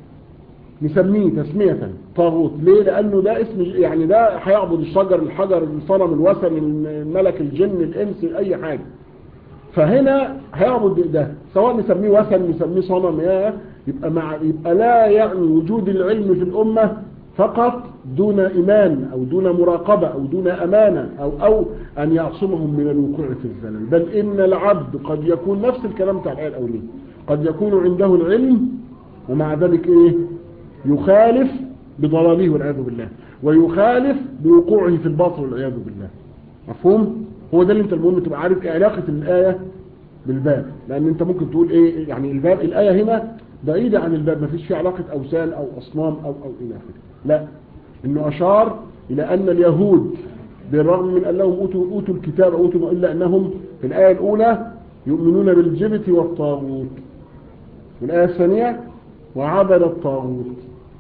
نسميه تسمية طاغوت ليه لانه ده اسم يعني ده هيعبد الشجر الحجر الصنم الوثن الملك الجن الانس اي حاجة فهنا هيعبد ده سواء نسميه وثن نسميه صنم يا يبقى مع يبقى لا يعني وجود العلم في الامه فقط دون إيمان أو دون مراقبة أو دون أمانة أو, أو أن يعصمهم من الوقوع في الزلل بل إن العبد قد يكون نفس الكلام بتاع الآية الأولية قد يكون عنده العلم ومع ذلك إيه يخالف بضلاله والعياذ بالله ويخالف بوقوعه في الباطل والعياذ بالله مفهوم؟ هو ده اللي انت المهم تبقى عارف ايه علاقة الآية بالباب لأن انت ممكن تقول ايه يعني الباب الآية هنا بعيدة عن الباب ما فيش فيه علاقة أوثان أو أصنام أو, أو إلى آخره لا إنه أشار إلى أن اليهود بالرغم من أنهم أوتوا, أوتوا الكتاب أوتوا إلا أنهم في الآية الأولى يؤمنون بالجبت والطاغوت والآية الثانية وعبد الطاغوت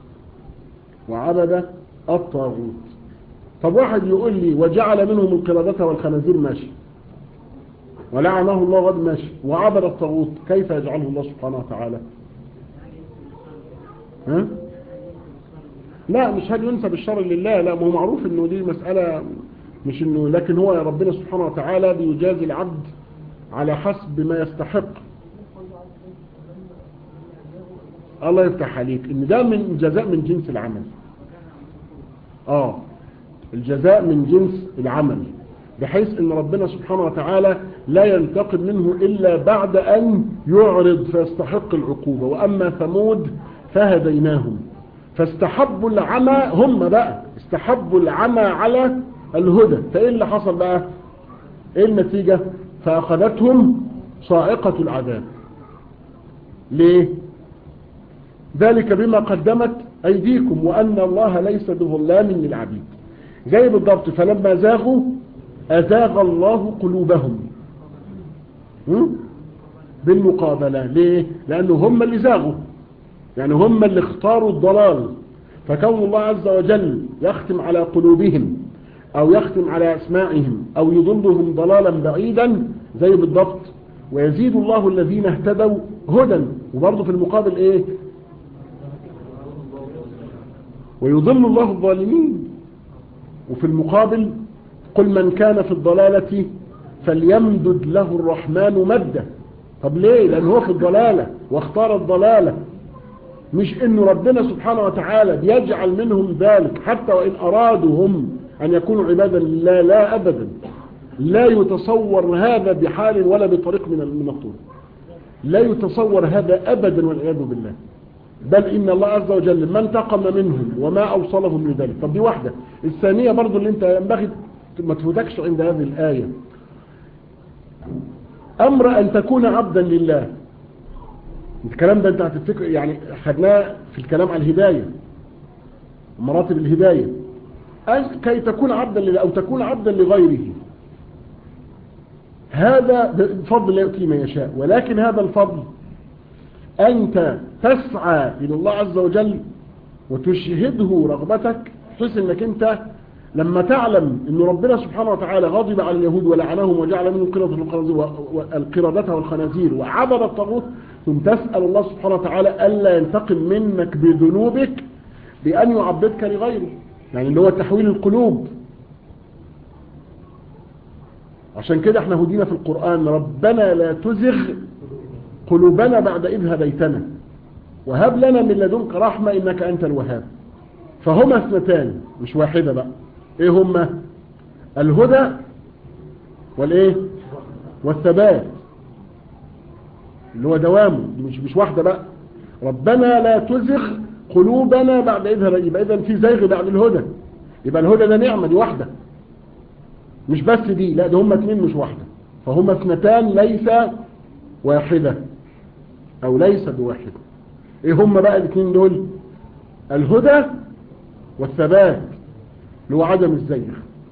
وعبد الطاغوت طب واحد يقول لي وجعل منهم القردة والخنازير ماشي ولعنه الله غد ماشي وعبد الطاغوت كيف يجعله الله سبحانه وتعالى ها؟ لا مش هل ينسب الشر لله لا ما هو معروف انه دي مسألة مش انه لكن هو يا ربنا سبحانه وتعالى بيجازي العبد على حسب ما يستحق الله يفتح عليك ان ده من جزاء من جنس العمل اه الجزاء من جنس العمل بحيث ان ربنا سبحانه وتعالى لا ينتقم منه إلا بعد أن يعرض فيستحق العقوبة وأما ثمود فهديناهم فاستحبوا العمى هم بقى استحبوا العمى على الهدى فإيه اللي حصل بقى إيه النتيجة فأخذتهم صاعقة العذاب ليه ذلك بما قدمت أيديكم وأن الله ليس بظلام للعبيد زي بالضبط فلما زاغوا أزاغ الله قلوبهم بالمقابلة ليه لأنه هم اللي زاغوا يعني هم اللي اختاروا الضلال فكون الله عز وجل يختم على قلوبهم أو يختم على أسماعهم أو يضلهم ضلالا بعيدا زي بالضبط ويزيد الله الذين اهتدوا هدى وبرضه في المقابل ايه ويضل الله الظالمين وفي المقابل قل من كان في الضلالة فليمدد له الرحمن مدا طب ليه لان هو في الضلالة واختار الضلالة مش انه ربنا سبحانه وتعالى بيجعل منهم ذلك حتى وان ارادوا هم ان يكونوا عبادا لله لا ابدا لا يتصور هذا بحال ولا بطريق من من الطرق لا يتصور هذا ابدا والعياذ بالله بل ان الله عز وجل ما انتقم منهم وما اوصلهم لذلك طب دي واحدة الثانية برضو اللي انت ينبغي ما تفوتكش عند هذه الآية امر ان تكون عبدا لله الكلام ده انت هتفتكر يعني خدناه في الكلام عن الهداية مراتب الهداية كي تكون عبدا لله او تكون عبدا لغيره هذا بفضل لا يؤتي من يشاء ولكن هذا الفضل أنت تسعى إلى الله عز وجل وتشهده رغبتك حيث أنك أنت لما تعلم أن ربنا سبحانه وتعالى غضب على اليهود ولعنهم وجعل منهم القردة والخنازير وعبد الطاغوت ثم تسأل الله سبحانه وتعالى ألا ينتقم منك بذنوبك بأن يعبدك لغيره يعني اللي هو تحويل القلوب عشان كده احنا هدينا في القرآن ربنا لا تزغ قلوبنا بعد إذ هديتنا وهب لنا من لدنك رحمة إنك أنت الوهاب فهما اثنتان مش واحدة بقى ايه هما الهدى والايه والثبات اللي هو دوامه مش مش واحدة بقى ربنا لا تزغ قلوبنا بعد إذ هديتنا يبقى إذا في زيغ بعد الهدى يبقى الهدى ده نعمة دي واحدة مش بس دي لا ده هما اثنين مش واحدة فهما اثنتان ليس واحدة او ليس بواحدة ايه هما بقى الاثنين دول الهدى والثبات اللي هو عدم الزيغ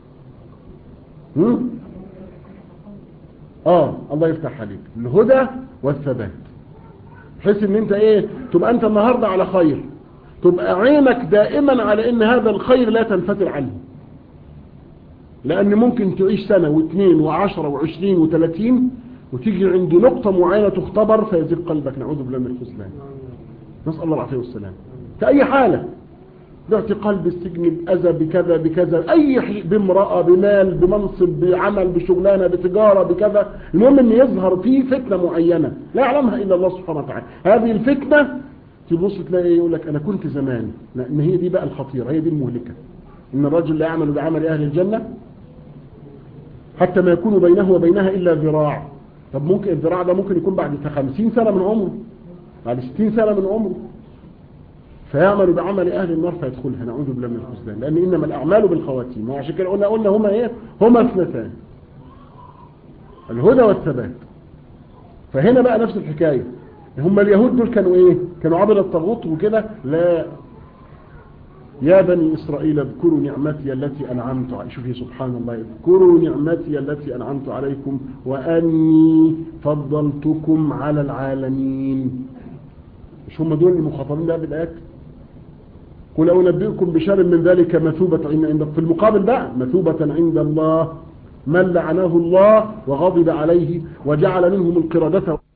اه الله يفتح عليك الهدى والثبات بحيث ان انت ايه تبقى انت النهاردة على خير تبقى عينك دائما على ان هذا الخير لا تنفتر عنه لان ممكن تعيش سنة واثنين وعشرة وعشرين وثلاثين وتيجي عند نقطة معينة تختبر فيزيد قلبك نعوذ بالله من الخذلان نسأل الله العافية والسلام في أي حالة باعتقال بالسجن بأذى بكذا بكذا أي حي... بامرأة بمال بمنصب بعمل بشغلانة بتجارة بكذا المهم أن يظهر فيه فتنة معينة لا يعلمها إلا الله سبحانه وتعالى هذه الفتنة تبص تلاقي يقول لك أنا كنت زمان لأن هي دي بقى الخطيرة هي دي المهلكة إن الرجل لا يعمل بعمل أهل الجنة حتى ما يكون بينه وبينها إلا ذراع طب ممكن الذراع ده ممكن يكون بعد 50 سنة من عمره بعد 60 سنة من عمره فيعمل بعمل أهل النار فيدخلها نعوذ بالله من الخذلان لأن إنما الأعمال بالخواتيم وعشان كده قلنا قلنا هما إيه هما اثنتان الهدى والثبات فهنا بقى نفس الحكاية هم اليهود دول كانوا إيه كانوا عبد الطاغوت وكده لا يا بني إسرائيل اذكروا نعمتي التي أنعمت عليكم شوفي سبحان الله اذكروا نعمتي التي أنعمت عليكم وأني فضلتكم على العالمين مش هم دول المخاطبين بهذه الآيات قل أنبئكم بشر من ذلك مثوبة عند في المقابل بقى مثوبة عند الله من لعنه الله وغضب عليه وجعل منهم القردة